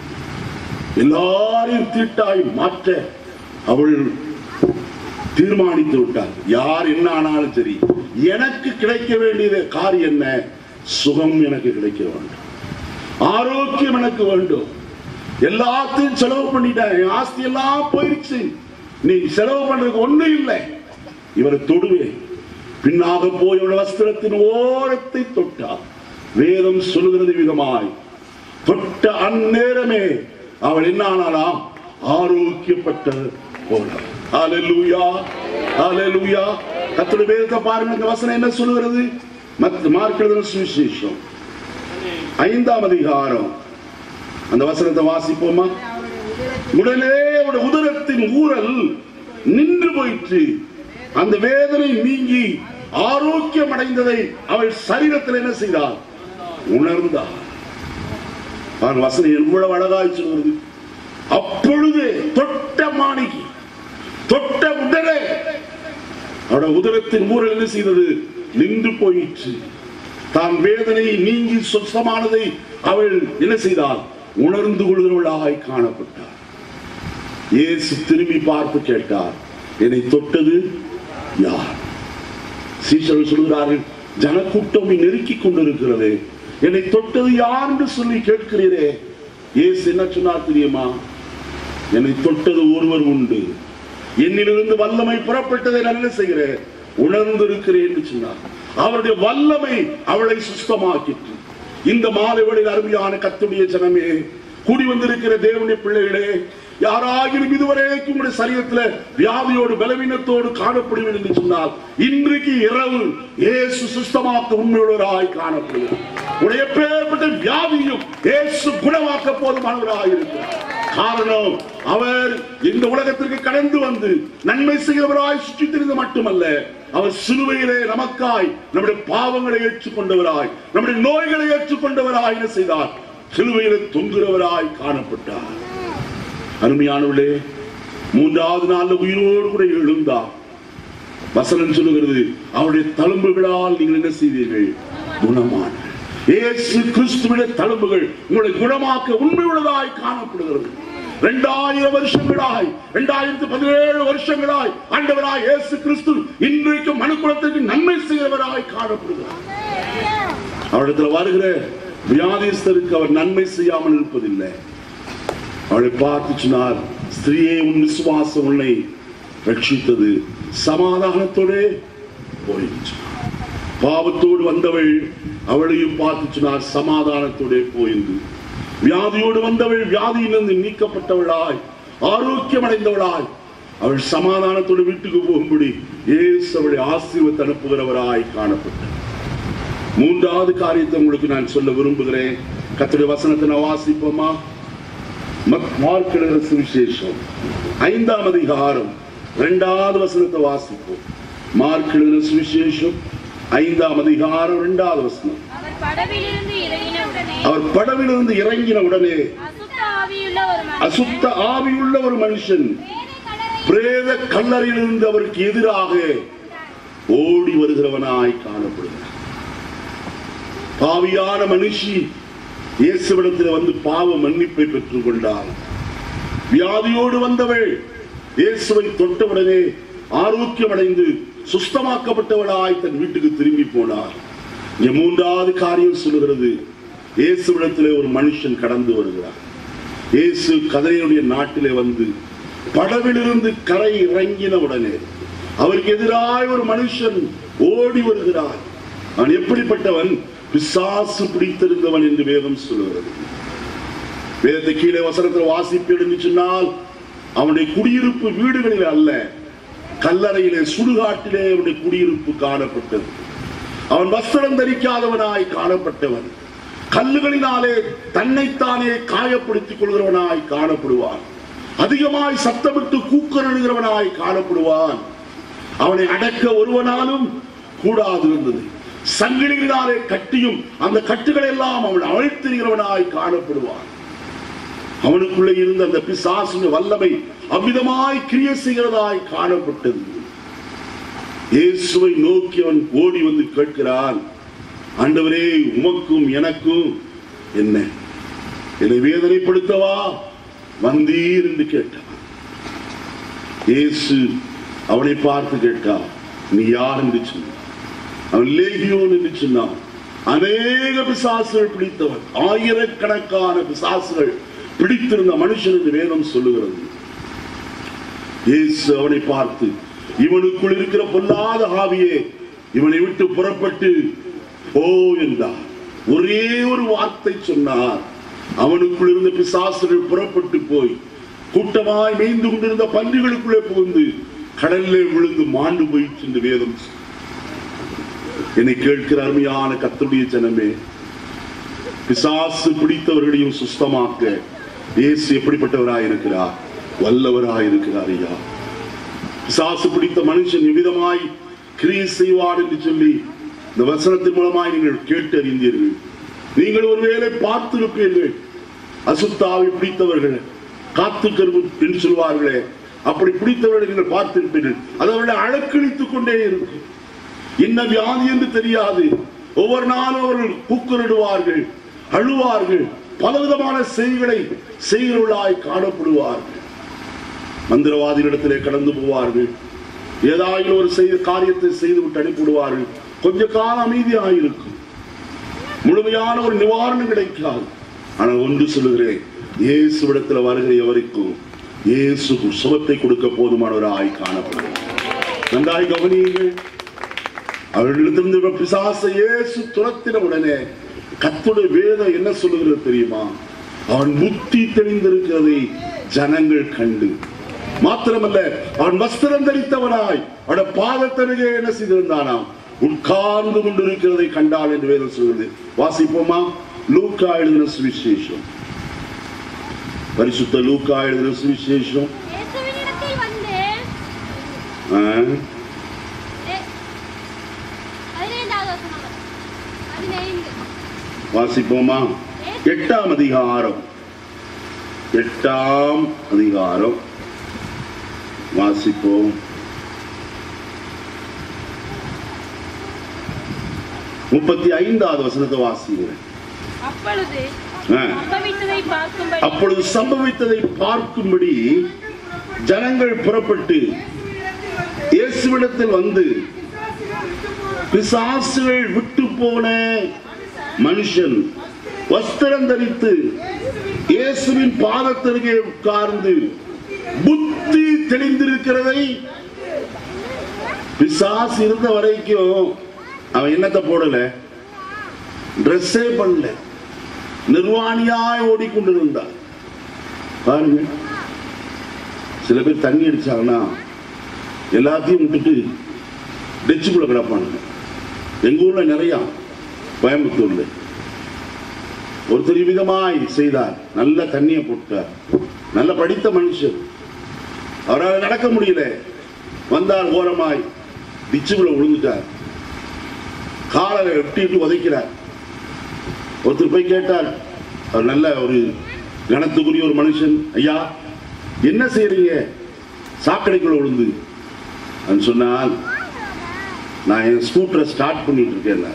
எல்லாரையும் தீட்டாய் மாற்ற அவள் தீர்மானித்து விட்டார் யார் என்ன ஆனாலும் சரி எனக்கு கிடைக்க வேண்டியது காரியம் என்ன சுகம் எனக்கு கிடைக்க வேண்டும் ஆரோக்கியம் எனக்கு வேண்டும் எல்லாத்தையும் செலவு பண்ணிட்டேன் என் ஆஸ்தி எல்லாம் போயிடுச்சு நீ செலவு பண்றதுக்கு ஒண்ணும் இல்லை இவரை தொடுவேன் பின்னாக போய் அவள் வஸ்திரத்தின் ஓரத்தை தொட்டார் வேதம் சொல்லுகிறது விதமாய் தொட்ட அந்நேரமே அவள் என்ன ஆனாலாம் ஆரோக்கியப்பட்ட போனாள் ஹalleluya ஹalleluya கர்த்தருடைய வேதத்தை பாருங்க இந்த வசனம் என்ன சொல்லுகிறது மத்த மார்க் எழுதின சுவிசேஷம் ஐந்தாம் அதிகாரம் அந்த வசனத்தை வாசிப்போமா உடனே அவருடைய உதரத்தின் ஊரல் நின்று போயிற்று அந்த வேதனை நீங்கி ஆரோக்கியம் அடைந்ததை அவள் சரீரத்தில் என்ன செய்தார் உணர்ந்தார் அவன் வசனம் எவ்வளவு அழகாய் சொல்வது அப்பொழுது தொட்ட மாணிக்கு தொட்ட உடனே அவருடைய உதரத்தின் ஊரல் என்ன செய்தது நின்று போயிற்று தான் வேதனை நீங்கி சொச்சமானதை அவள் என்ன செய்தாள் உணர்ந்து கொள்கிறவளாய் காணப்பட்டார் இயேசு திரும்பி பார்த்து கேட்டார் என்னை தொட்டது யார் சீஷர்கள் சொல்கிறார்கள் ஜனக்கூட்டம் நெருக்கிக் கொண்டிருக்கிறது என்னை தொட்டது யார் என்று சொல்லி கேட்கிறீரே இயேசு என்ன சொன்னார் தெரியுமா என்னை தொட்டது ஒருவர் உண்டு என்னிலிருந்து வல்லமை புறப்பட்டதை நான் என்ன செய்கிறேன் உணர்ந்திருக்கிறேன் என்று சொன்னார் அவருடைய வல்லமை அவளை சுத்தமாக்கிற்று இந்த மாலை வேளையில் அருமையான கத்துடைய ஜனமே கூடி வந்திருக்கிற தேவனுடைய பிள்ளைகளே யாராகிலும் இதுவரைக்கும் உங்களுடைய சரீரத்துல வியாதியோடு பலவீனத்தோடு காணப்படுவீர்கள் என்று சொன்னால் இன்றைக்கு இரவு இயேசு சுஸ்தமாக்க உண்மையுள்ளவராய் காணப்படுகிறார் உடைய பேர்பட்ட வியாதியும் இயேசு குணமாக்க போதுமானவராய் இருக்கிறார் காரணம் அவர் இந்த உலகத்திற்கு கடந்து வந்து நன்மை செய்கிறவராய் சுற்றி திரிந்து மட்டுமல்ல அவர் சிலுவையிலே நமக்காய் நம்முடைய பாவங்களை ஏற்றுக்கொண்டவராய் நம்முடைய நோய்களை ஏற்றுக்கொண்டவராய் என்ன செய்தார் சிலுவையிலே தொங்குகிறவராய் காணப்பட்டார் அருமையானவர்களே மூன்றாவது நாள்ல உயிரோடு கூட எழுந்தார் வசனம் சொல்லுகிறது அவருடைய தழும்புகளால் நீங்கள் என்ன செய்தீர்கள் குணமான இயேசு கிறிஸ்துவின் தழும்புகள் உங்களை குணமாக்க உண்மை உள்ளதாய் காணப்படுகிறது இரண்டாயிரம் வருஷங்களாய் இரண்டாயிரத்தி பதினேழு வருஷங்களாய் ஆண்டவராய் இயேசு கிறிஸ்து இன்றைக்கு மனுக்குலத்திற்கு நன்மை செய்கிறவராய் காணப்படுகிறார் அவரிடத்தில் வருகிற வியாதிஸ்தருக்கு அவர் நன்மை செய்யாமல் இருப்பதில்லை அவளை பார்த்து சொன்னார் ஸ்திரீயே உன் விசுவாசம் உன்னை ரட்சித்தது சமாதானத்தோடே போயிடுச்சு பாவத்தோடு வந்தவள் அவளையும் பார்த்து சொன்னார் சமாதானத்தோடே போயிருந்து வியாதியோடு வந்தவள் வியாதியிலிருந்து நீக்கப்பட்டவளாய் ஆரோக்கியம் அடைந்தவளாய் அவள் சமாதானத்தோடு வீட்டுக்கு போகும்படி இயேசு அவளை ஆசீர்வத்தை அனுப்புகிறவராய் காணப்பட்டார் மூன்றாவது காரியத்தை உங்களுக்கு நான் சொல்ல விரும்புகிறேன் கர்த்தருடைய வசனத்தை நான் வாசிப்போமா மத்- மார்க் எழுதின சுவிசேஷம் ஐந்தாம் அதிகாரம் இரண்டாவது வசனத்தை வாசிப்போம் மார்க் எழுதின சுவிசேஷம் ஐந்தாம் அதிகாரம் இரண்டாவது வசனம் அவர் படவிலிருந்து இறங்கின உடனே அவர் படவிலிருந்து இறங்கின உடனே அசுத்த ஆவியுள்ள ஒரு மனிதன் அசுத்த ஆவியுள்ள ஒரு மனுஷன் வேலை கல்லறை பிரேத கல்லறையிலிருந்து அவருக்கு எதிராக ஓடி வருகிறவனாய் காணப்படுகிறார் பாவியான மனுஷி இயேசுவிடத்தில் வந்து பாவ மன்னிப்பை பெற்றுக் கொண்டாள் வியாதியோடு வந்தவள் இயேசுவை தொட்டவுடனே ஆரோக்கியம் அடைந்து சுஸ்தமாக்கப்பட்டவளாய் தன் வீட்டுக்கு திரும்பி போனார் இங்க மூன்றாவது காரியம் சொல்லுகிறது இயேசுவிடத்திலே ஒரு மனுஷன் கடந்து வருகிறார் இயேசு கதரையுடைய நாட்டிலே வந்து படவிலிருந்து கரை இறங்கின உடனே அவருக்கு எதிராய் ஒரு மனுஷன் ஓடி வருகிறார் அவன் எப்படிப்பட்டவன் பிசாசு பிடித்திருந்தவன் என்று வேதம் சொல்லுகிறது வேதத்தை கீழே வசனத்தில் வாசிப்பு என்று சொன்னால் அவனுடைய குடியிருப்பு வீடுகளில் அல்ல கல்லறையிலே சுடுகாட்டிலே அவனுடைய குடியிருப்பு காணப்பட்டது அவன் வஸ்திரம் தரிக்காதவனாய் காணப்பட்டவன் கல்லுகளினாலே தன்னைத்தானே காயப்படுத்திக் கொள்கிறவனாய் காணப்படுவான் அதிகமாய் சத்தமிட்டு கூக்குரழுகிறவனாய் காணப்படுவான் அவனை அடக்க ஒருவனாலும் கூடாது இருந்தது சங்கிலிகளினாலே கட்டியும் அந்த கட்டுகளை எல்லாம் அவன் அழைத்திருக்கிறவனாய் காணப்படுவான் அவனுக்குள்ளே இருந்த அந்த பிசாசின் வல்லமை அவ்விதமாய் கிரிய செய்கிறதாய் காணப்பட்டது இயேசுவை நோக்கி அவன் ஓடி வந்து கேட்கிறான் ஆண்டவரே உமக்கும் எனக்கும் என்ன என்னை வேதனைப்படுத்தவா வந்தீர் என்று கேட்டான் இயேசு அவனை பார்த்து கேட்டான் நீ யார் என்று சொன்னான் அவன் லேகியோன் என்று சொன்னான் அநேக பிசாசுகள் பிடித்தவன் ஆயிரக்கணக்கான பிசாசுகள் பிடித்திருந்த மனுஷன் என்று வேதம் சொல்லுகிறது இயேசு அவனை பார்த்து இவனுக்குள் இருக்கிற பொல்லாத ஆவியே இவனை விட்டு புறப்பட்டு போ என்றார் ஒரே ஒரு வார்த்தை சொன்னார் அவனுக்குள் இருந்த பிசாசுகள் புறப்பட்டு போய் கூட்டமாய் மேய்ந்து கொண்டிருந்த பன்றிகளுக்குள்ளே புகுந்து கடலிலே விழுந்து மாண்டு போயிற்று என்று வேதம் சொல்லுகிறது. என்னை கேட்கிற அருமையான கத்துடைய ஜனமே பிசாசு பிடித்தவர்களையும் சுஸ்தமாக்க இயேசு எப்படிப்பட்டவராய் இருக்கிறார் வல்லவராய் இருக்கிறார் ஐயா பிசாசு பிடித்த மனுஷன் எவ்விதமாய் கிரியை செய்வார் என்று சொல்லி இந்த வசனத்தின் மூலமாய் நீங்கள் கேட்டு அறிந்தீர்கள் நீங்கள் ஒருவேளை பார்த்திருப்பீர்கள் அசுத்தாவை பிடித்தவர்கள் காத்து கருவு என்று சொல்வார்களே அப்படி பிடித்தவர்களை நீங்கள் பார்த்திருப்பீர்கள் அது அவர்களை அழக்களித்துக் கொண்டே இருக்கும் என்ன வியாதி என்று தெரியாது ஒவ்வொரு நாளும் அவர்கள் கூக்குரடுவார்கள் அழுவார்கள் பலவிதமான செய்திகளை செய்கிறவர்களாய் காணப்படுவார்கள் மந்திரவாதிகளிடத்திலே கடந்து போவார்கள் ஏதாயிலும் ஒரு செய்த காரியத்தை செய்துவிட்டு அனுப்பிவிடுவார்கள் கொஞ்ச காலம் அமைதியாக இருக்கும் முழுமையான ஒரு நிவாரணம் கிடைக்காது ஆனால் ஒன்று சொல்லுகிறேன் இயேசுவிடத்துல வருகிற எவருக்கும் இயேசு சுகத்தை கொடுக்க போதுமானவராய் காணப்படும் நன்றாய் கவனியுங்கள் அவர்களிடத்திலிருந்து பிசாசை இயேசு துரத்தின உடனே கத்துடைய வேதம் என்ன சொல்லுகிறது தெரியுமா அவன் புத்தி தெளிந்திருக்கிறதை ஜனங்கள் கண்டு மாத்திரமல்ல அவன் வஸ்திரம் தரித்தவனாய் அவன் பாதத்தருகே என்ன செய்திருந்தானாம் உட்கார்ந்து கொண்டிருக்கிறதை கண்டாள் என்று வேதம் சொல்கிறது வாசிப்போமா லூக்கா எழுதின சுவிசேஷம் பரிசுத்த லூக்கா எழுதின சுவிசேஷம் இயேசுவினிடத்தில் வந்து ஆ, எ- பதினைந்தாவது வசனம் பதினைந்து வாசிப்போமா எட்டாம் அதிகாரம் எட்டாம் அதிகாரம் வாசிப்போம் முப்பத்தி ஐந்தாவது வசனத்தை வாசிக்கிறேன் அப்பொழுது ஆ. சம்பவித்ததை பார்க்கும்படி அப்பொழுது சம்பவித்ததை பார்க்கும்படி ஜனங்கள் புறப்பட்டு இயேசுவிடத்தில் வந்து பிசாசுகள் விட்டு போன மனுஷன் வஸ்திரம் தரித்து இயேசுவின் பாதத்திற்கே உட்கார்ந்து புத்தி தெளிந்திருக்கிறதை பிசாசு இருந்த வரைக்கும் அவன் என்னத்தை போடல ட்ரெஸ்ஸே பண்ணல நிர்வாணியாய் ஓடிக்கொண்டிருந்தார் பாருங்க சில பேர் தண்ணி அடிச்சாங்கன்னா எல்லாத்தையும் விட்டுட்டு டெச்சுக்குள்ள கிடப்பானுங்க எங்க ஊர்ல நிறைய கோயம்புத்தூர்ல ஒருத்தர் விதமாய் செய்தார் நல்ல தண்ணியை போட்டார் நல்ல படித்த மனுஷன் அவரால் நடக்க முடியல வந்தார் ஓரமாய் டிச்சுக்குள்ள விழுந்துட்டார் காலை வெட்டிட்டு உதைக்கிறார் ஒருத்தர் போய் கேட்டார் அவர் நல்ல ஒரு கனத்துக்குரிய ஒரு மனுஷன் ஐயா என்ன செய்றீங்க சாக்கடைக்குள்ள விழுந்து அவன் சொன்னால் நான் என் ஸ்கூட்டரை ஸ்டார்ட் பண்ணிட்டு இருக்கேன்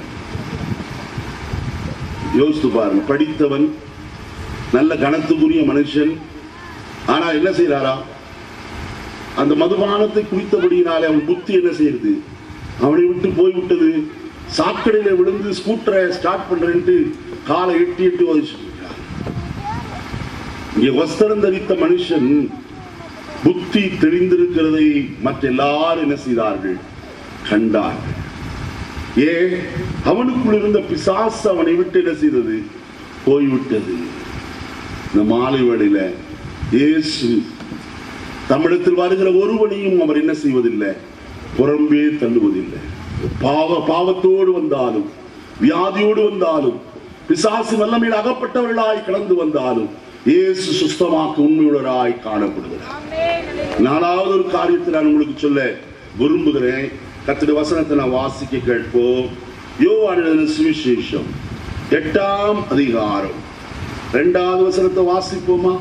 யோசித்து பாருங்க படித்தவன் நல்ல கனத்துக்குரிய மனுஷன் ஆனா என்ன செய்யறாரா அந்த மதுபானத்தை குடித்தபடியினாலே அவன் புத்தி என்ன செய்யுது அவனை விட்டு போய்விட்டது சாக்கடையில விழுந்து ஸ்கூட்டரை ஸ்டார்ட் பண்றேன்ட்டு காலை எட்டி எட்டி உதச்சிட்டு இருக்கான். இங்கே வஸ்திரம் தரித்த மனுஷன் புத்தி தெளிந்திருக்கிறதை மற்ற எல்லாரும் என்ன செய்தார்கள் கண்டார்கள் ஏ அவனுக்குள் இருந்த பிசாசு அவனை விட்டு என்ன செய்தது போய்விட்டது இந்த மாலை வேளையில இயேசு தமிழத்தில் வருகிற ஒருவனையும் அவர் என்ன செய்வதில்லை புறம்பே தள்ளுவதில்லை பாவ பாவத்தோடு வந்தாலும் வியாதியோடு வந்தாலும் பிசாசு வல்லமையில் அகப்பட்டவர்களாய் கடந்து வந்தாலும் இயேசு சுஸ்தமாக்க உண்மையுள்ளராய் காணப்படுகிறார் நாலாவது ஒரு காரியத்தை நான் உங்களுக்கு சொல்ல விரும்புகிறேன் கத்திர வசனத்தை நான் வாசிக்க கேட்போம் யோவான் எழுதின சுவிசேஷம் எட்டாம் அதிகாரம் இரண்டாவது வசனத்தை வாசிப்போமா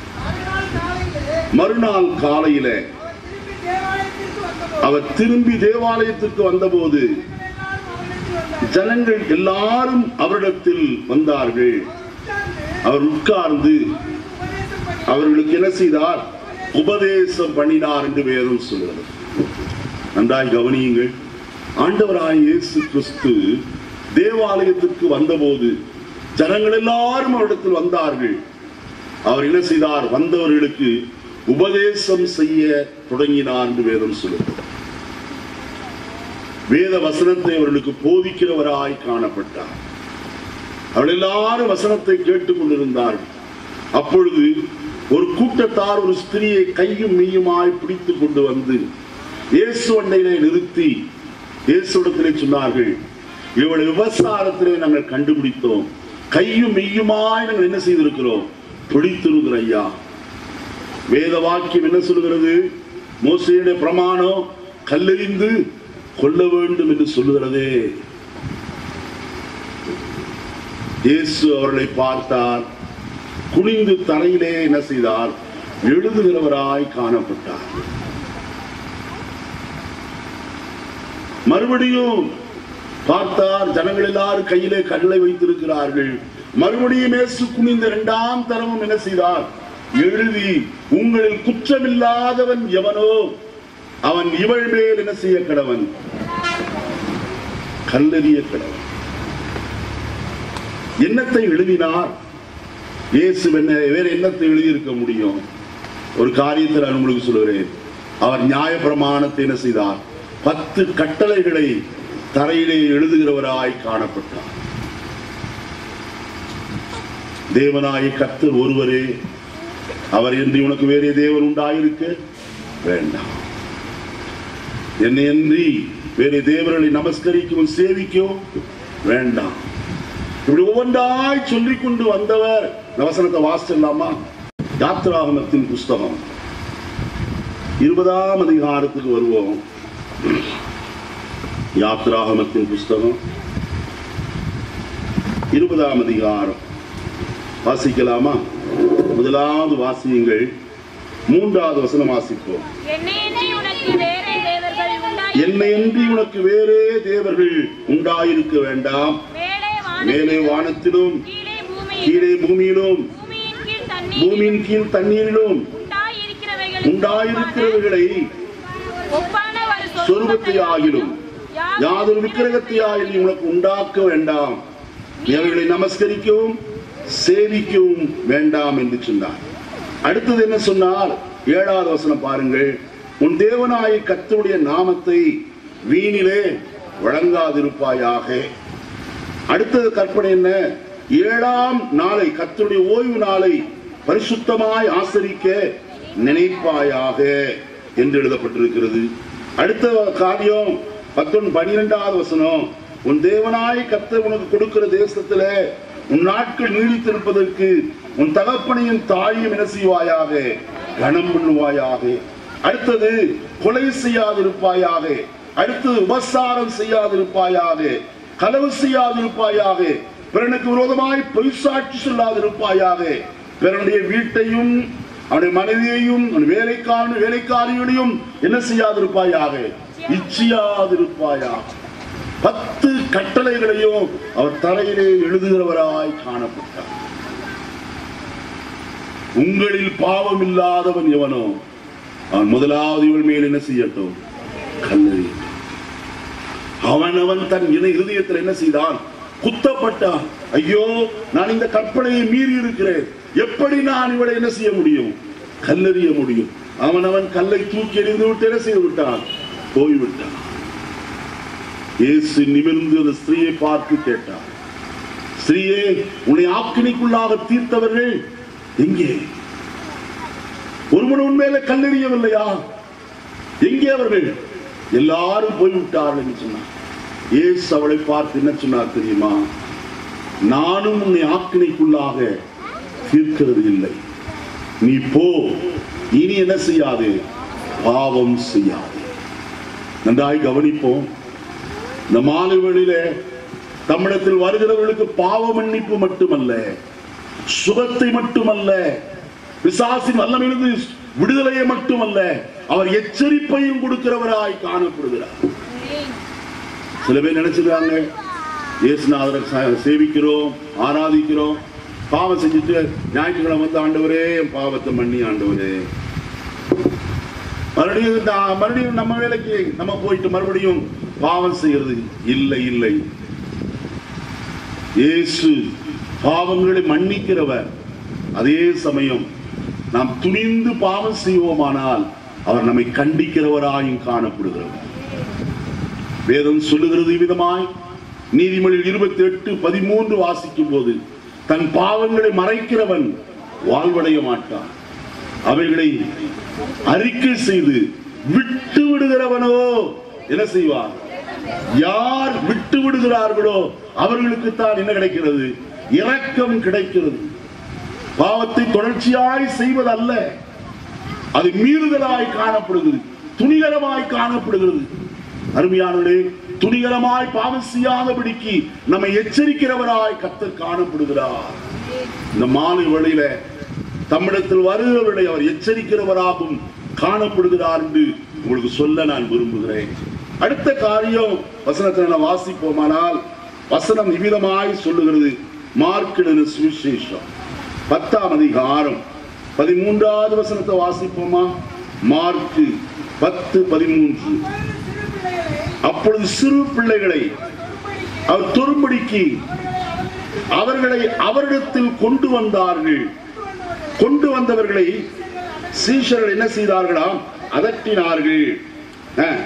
மறுநாள் காலையில அவர் திரும்பி தேவாலயத்திற்கு வந்தபோது ஜனங்கள் எல்லாரும் அவரிடத்தில் வந்தார்கள் அவர் உட்கார்ந்து அவர்களுக்கு என்ன செய்தார் உபதேசம் பண்ணினார் என்று வேதம் சொல்கிறது நன்றாய் கவனியுங்கள் ஆண்டவராய் இயேசு கிறிஸ்து தேவாலயத்திற்கு வந்தபோது ஜனங்கள் எல்லாரும் அவரிடத்தில் வந்தார்கள் அவர் என்ன செய்தார் வந்தவர்களுக்கு உபதேசம் செய்ய தொடங்கினார் என்று வேதம் சொல்லுகிறது வேத வசனத்தை அவர்களுக்கு போதிக்கிறவராய் காணப்பட்டார் அவர்கள் எல்லாரும் வசனத்தை கேட்டுக் கொண்டிருந்தார்கள் அப்பொழுது ஒரு கூட்டத்தார் ஒரு ஸ்திரியை கையும் மெய்யுமாய் பிடித்துக் கொண்டு வந்து இயேசு அண்டையிலே நிறுத்தி இயேசுடத்திலே சொன்னார்கள் இவளை விபசாரத்திலே நாங்கள் கண்டுபிடித்தோம் கையும் மெய்யுமாய் நாங்கள் என்ன செய்திருக்கிறோம் பிடித்திருக்கிற ஐயா வேத வாக்கியம் என்ன சொல்லுகிறது மோசையுடைய பிரமாணம் கல்லெறிந்து கொள்ள வேண்டும் என்று சொல்லுகிறதே இயேசு அவர்களை பார்த்தார் குனிந்து தரையிலே என்ன செய்தார் எழுதுகிறவராய் காணப்பட்டார் மறுபடியும் பார்த்தார் ஜனங்கள் எல்லாரும் கையிலே கல்லை வைத்திருக்கிறார்கள் மறுபடியும் இயேசு குனிந்த இரண்டாம் தரமும் என்ன செய்தார் எழுதி உங்களில் குற்றமில்லாதவன் எவனோ அவன் இவள் மேல் என்ன செய்ய கடவன் கல்லெறிய கடவன் என்னத்தை எழுதினார் இயேசு என்ன வேற என்னத்தை எழுதியிருக்க முடியும் ஒரு காரியத்தை நான் உங்களுக்கு சொல்கிறேன் அவர் நியாய பிரமாணத்தை என்ன செய்தார் பத்து கட்டளைகளை தரையிலே எழுதுகிறவராய் காணப்பட்டார் தேவனாய கர்த்தர் ஒருவரே அவர் என்று உனக்கு வேறே தேவன் உண்டாயிருக்க வேண்டாம் என்னை அன்றி வேறு தேவர்களை நமஸ்கரிக்கவும் சேவிக்கவும் வேண்டாம் இப்படி ஒவ்வொன்றாய் சொல்லிக் கொண்டு வந்தவர் இந்த வசனத்தை வாசிச்சிடலாமா யாத்ராகமத்தின் புஸ்தகம் இருபதாம் அதிகாரத்துக்கு வருவோம் யாத்ராகமத்தின் புஸ்தகம் இருபதாம் அதிகாரம் வாசிக்கலாமா முதலாவது வாசியுங்கள் மூன்றாவது வசனம் வாசிப்போம் என்னையன்றி உனக்கு வேறே தேவர்கள் உண்டாய் என்னையன்றி உனக்கு வேறே தேவர்கள் உண்டாயிருக்க வேண்டாம் மேலே மேலே வானத்திலும் வானத்திலும் கீழே பூமியில் கீழே பூமியிலும் பூமியின் கீழ் தண்ணீர் பூமியின் கீழ் தண்ணீரிலும் உண்டாயிருக்கிறவைகள் உண்டாயிருக்கிறவர்களை ஒப்பான ஒரு சொருபத்தை ஆகிலும் யாதொரு விக்கிரகத்தை ஆகிலும் உனக்கு உண்டாக்க வேண்டாம் நீ அவைகளை நமஸ்கரிக்கவும் சேவிக்கவும் வேண்டாம் என்று சொன்னார் அடுத்தது என்ன சொன்னார் ஏழாவது வசனம் பாருங்கள் உன் தேவனாய கர்த்தருடைய நாமத்தை வீணிலே வழங்காதிருப்பாயாக அடுத்தது கற்பனை என்ன ஏழாம் நாளை கர்த்தருடைய ஓய்வு நாளை பரிசுத்தமாய் ஆசரிக்க நினைப்பாயாக என்று எழுதப்பட்டிருக்கிறது அடுத்த காரியம் பத்தொன் பனிரெண்டாவது வசனம் உன் தேவனாய் கர்த்தர் உனக்கு கொடுக்கிற தேசத்துல உன் நாட்கள் நீடித்திருப்பதற்கு உன் தகப்பனையும் தாயும் என்ன செய்வாயாக கனம் பண்ணுவாயாக அடுத்தது கொலை செய்யாதிருப்பாயாக அடுத்தது உபசாரம் செய்யாதிருப்பாயாக களவு செய்யாதிருப்பாயாக பிறனுக்கு விரோதமாய் பொய் சாட்சி சொல்லாதிருப்பாயாக பிறனுடைய வீட்டையும் அவனுடைய மனைவியையும் அவன் வேலைக்காரன் வேலைக்காரிகளையும் என்ன செய்யாதிருப்பாயாக இச்சியாதிருப்பாயாக பத்து கட்டளைகளையும் அவர் தரையிலே எழுதுகிறவராய் காணப்பட்டார் உங்களில் பாவம் இல்லாதவன் எவனோ அவன் முதலாவது இவள் மேல் என்ன செய்யட்டும் கல்லறியட்டும் அவனவன் தன் இன இருதயத்தில் என்ன செய்தான் குத்தப்பட்டான் ஐயோ நான் இந்த கற்பனையை மீறி இருக்கிறேன் எப்படி நான் இவளை என்ன செய்ய முடியும் கல்லறிய முடியும் அவனவன் கல்லை தூக்கி எறிந்து விட்டு என்ன செய்து விட்டான் போய்விட்டான் இயேசு நிமிர்ந்து அந்த ஸ்திரீயை பார்த்து கேட்டார் ஸ்திரீயே உன்னை ஆக்கினிக்குள்ளாக தீர்த்தவர்கள் எங்கே ஒருவன் உண்மையில கல்லெறியவில்லையா எங்கே அவர்கள் எல்லாரும் போய்விட்டார்கள் என்று சொன்னார் இயேசு அவளை பார்த்து என்ன சொன்னார் தெரியுமா நானும் உன்னை ஆக்கினைக்குள்ளாக தீர்க்கிறது இல்லை நீ போ இனி என்ன செய்யாது பாவம் செய்யாது நன்றாய் கவனிப்போம் இந்த மாலை வேளையில தமிழத்தில் வருகிறவர்களுக்கு பாவ மன்னிப்பு மட்டுமல்ல சுகத்தை மட்டுமல்ல பிசாசின் வல்லமிருந்து விடுதலையை மட்டுமல்ல அவர் எச்சரிப்பையும் கொடுக்கிறவராய் காணப்படுகிறார் சில பேர் நினைச்சிருக்காங்க இயேசுநாதரை ச- சேவிக்கிறோம் ஆராதிக்கிறோம் பாவம் செஞ்சுட்டு ஞாயிற்றுக்கிழமை வந்து ஆண்டவரே என் பாவத்தை மன்னி ஆண்டவரே மறுபடியும் இந்த- மறுபடியும் நம்ம வேலைக்கு நம்ம போயிட்டு மறுபடியும் பாவம் செய்யறது இல்லை இல்லை இயேசு பாவங்களை மன்னிக்கிறவர் அதே சமயம் நாம் துணிந்து பாவம் செய்வோமானால் அவர் நம்மை கண்டிக்கிறவராயும் காணப்படுகிறவர் வேதம் சொல்லுகிறது விதமாய் நீதிமொழி இருபத்தி எட்டு பதிமூன்று வாசிக்கும் போது தன் பாவங்களை மறைக்கிறவன் வாழ்வடைய மாட்டான் அவைகளை அறிக்கை செய்து விட்டு விடுகிறவனோ என்ன செய்வான் யார் விட்டு விடுகிறார்களோ அவர்களுக்கு தான் என்ன கிடைக்கிறது இரக்கம் கிடைக்கிறது பாவத்தை தொடர்ச்சியாய் செய்வதல்ல அது மீறுதலாய் காணப்படுகிறது துணிகரமாய் காணப்படுகிறது அருமையானவர்களே துணிகரமாய் பாவம் செய்யாதபடிக்கு நம்மை எச்சரிக்கிறவராய் கத்தர் காணப்படுகிறார் இந்த மாலை வேளையில தம்மிடத்தில் வருகிறவர்களை அவர் எச்சரிக்கிறவராகவும் காணப்படுகிறார் என்று உங்களுக்கு சொல்ல நான் விரும்புகிறேன் அடுத்த காரியம் வசனத்தை நான் வாசிப்போமானால் வசனம் இவ்விதமாய் சொல்லுகிறது மார்க்கின சுவிசேஷம் பத்தாம் அதிகாரம் பதிமூன்றாவது வசனத்தை வாசிப்போமா மார்க்கு பத்து பதிமூன்று அப்பொழுது சிறு பிள்ளைகளை அவர் தொரும்படிக்கு அவர்களை அவரிடத்தில் கொண்டு வந்தார்கள் கொண்டு வந்தவர்களை சீஷர்கள் என்ன செய்தார்களாம் அதட்டினார்கள் அஹ்,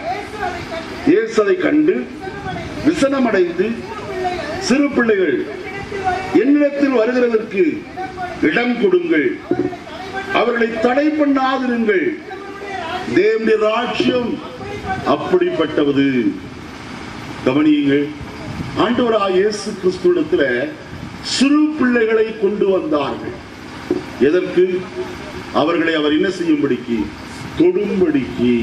இயேசு அதை கண்டு விசனமடைந்து சிறு பிள்ளைகள் என்னிடத்தில் வருகிறதற்கு இடம் கொடுங்கள் அவர்களை தடை பண்ணாதிருங்கள் தேவனுடைய ராஜ்யம் அப்படிப்பட்டது கவனியுங்கள் ஆண்டவராக இயேசு கிறிஸ்துவிடத்துல சிறு பிள்ளைகளை கொண்டு வந்தார்கள் எதற்கு அவர்களை அவர் என்ன செய்யும்படிக்கு தொடும்படிக்கு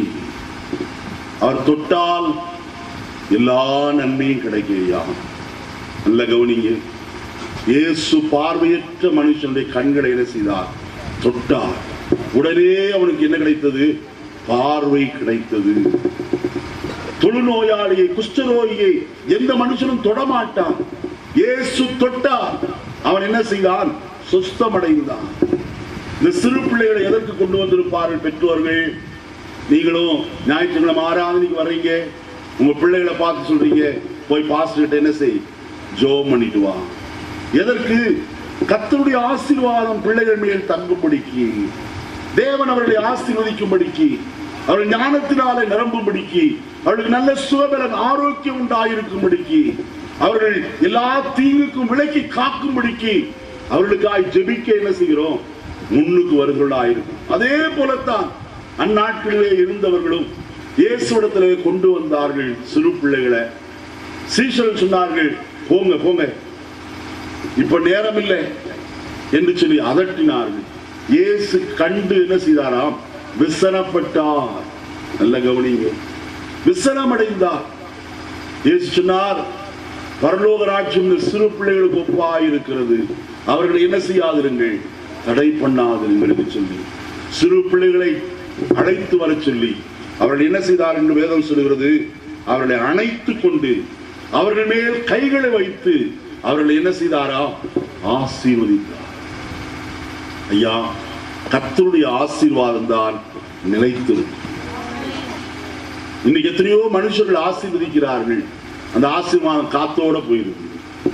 அவர் தொட்டால் எல்லா நன்மையும் கிடைக்கையா நல்ல கவனிங்க இயேசு பார்வையற்ற மனுஷனுடைய கண்களை என்ன செய்தார் தொட்டார் உடனே அவனுக்கு என்ன கிடைத்தது பார்வை கிடைத்தது தொழுநோயாளியை குஷ்டரோகியை எந்த மனுஷனும் தொடமாட்டான் இயேசு தொட்டார் அவன் என்ன செய்தான் சுஸ்தமடைந்தான் இந்த சிறு பிள்ளைகளை எதற்கு கொண்டு வந்திருப்பார்கள் பெற்றோர்கள் நீங்களும் ஞாயிற்றுக்கிழமை ஆராதனைக்கு வர்றீங்க உங்க பிள்ளைகளை பார்த்து சொல்றீங்க போய் பாஸ்டர் என்ன செய் ஜோம் பண்ணிட்டு வா எதற்கு கர்த்தருடைய ஆசீர்வாதம் பிள்ளைகள் மேல் தங்கும்படிக்கு தேவன் அவர்களை ஆசீர்வதிக்கும்படிக்கு அவர்கள் ஞானத்தினாலே நிரம்பும்படிக்கு அவர்களுக்கு நல்ல சுகபலன் ஆரோக்கியம் உண்டாயிருக்கும்படிக்கு அவர்கள் எல்லா தீங்குக்கும் விலக்கி காக்கும்படிக்கு அவர்களுக்காய் ஜெபிக்க என்ன செய்கிறோம் முன்னுக்கு வருகிறவர்களாயிருக்கும் அதே போலத்தான் அந்நாட்களிலே இருந்தவர்களும் இயேசுவிடத்திலே கொண்டு வந்தார்கள் சிறு பிள்ளைகளை சீஷர்கள் சொன்னார்கள் போங்க போங்க இப்ப நேரம் இல்லை என்று சொல்லி அதட்டினார்கள் இயேசு கண்டு என்ன செய்தாராம் விசனப்பட்டார் நல்ல கவனிங்க விசனமடைந்தார் இயேசு சொன்னார் பரலோக ராஜ்யம் இந்த சிறு பிள்ளைகளுக்கு ஒப்பாய் இருக்கிறது அவர்களை என்ன செய்யாதிருங்கள் தடை பண்ணாதிருங்கள் என்று சொல்லி சிறு பிள்ளைகளை அழைத்து வரச் சொல்லி அவர்கள் என்ன செய்தார் என்று வேதம் சொல்கிறது அவர்களை அணைத்துக் கொண்டு அவர்கள் மேல் கைகளை வைத்து அவர்களை என்ன செய்தாரா ஆசீர்வதித்தார் ஐயா கர்த்தருடைய ஆசீர்வாதம் தான் நிலைத்திருக்கும் இன்னைக்கு எத்தனையோ மனுஷர்கள் ஆசீர்வதிக்கிறார்கள் அந்த ஆசீர்வாதம் காத்தோட போயிருக்கு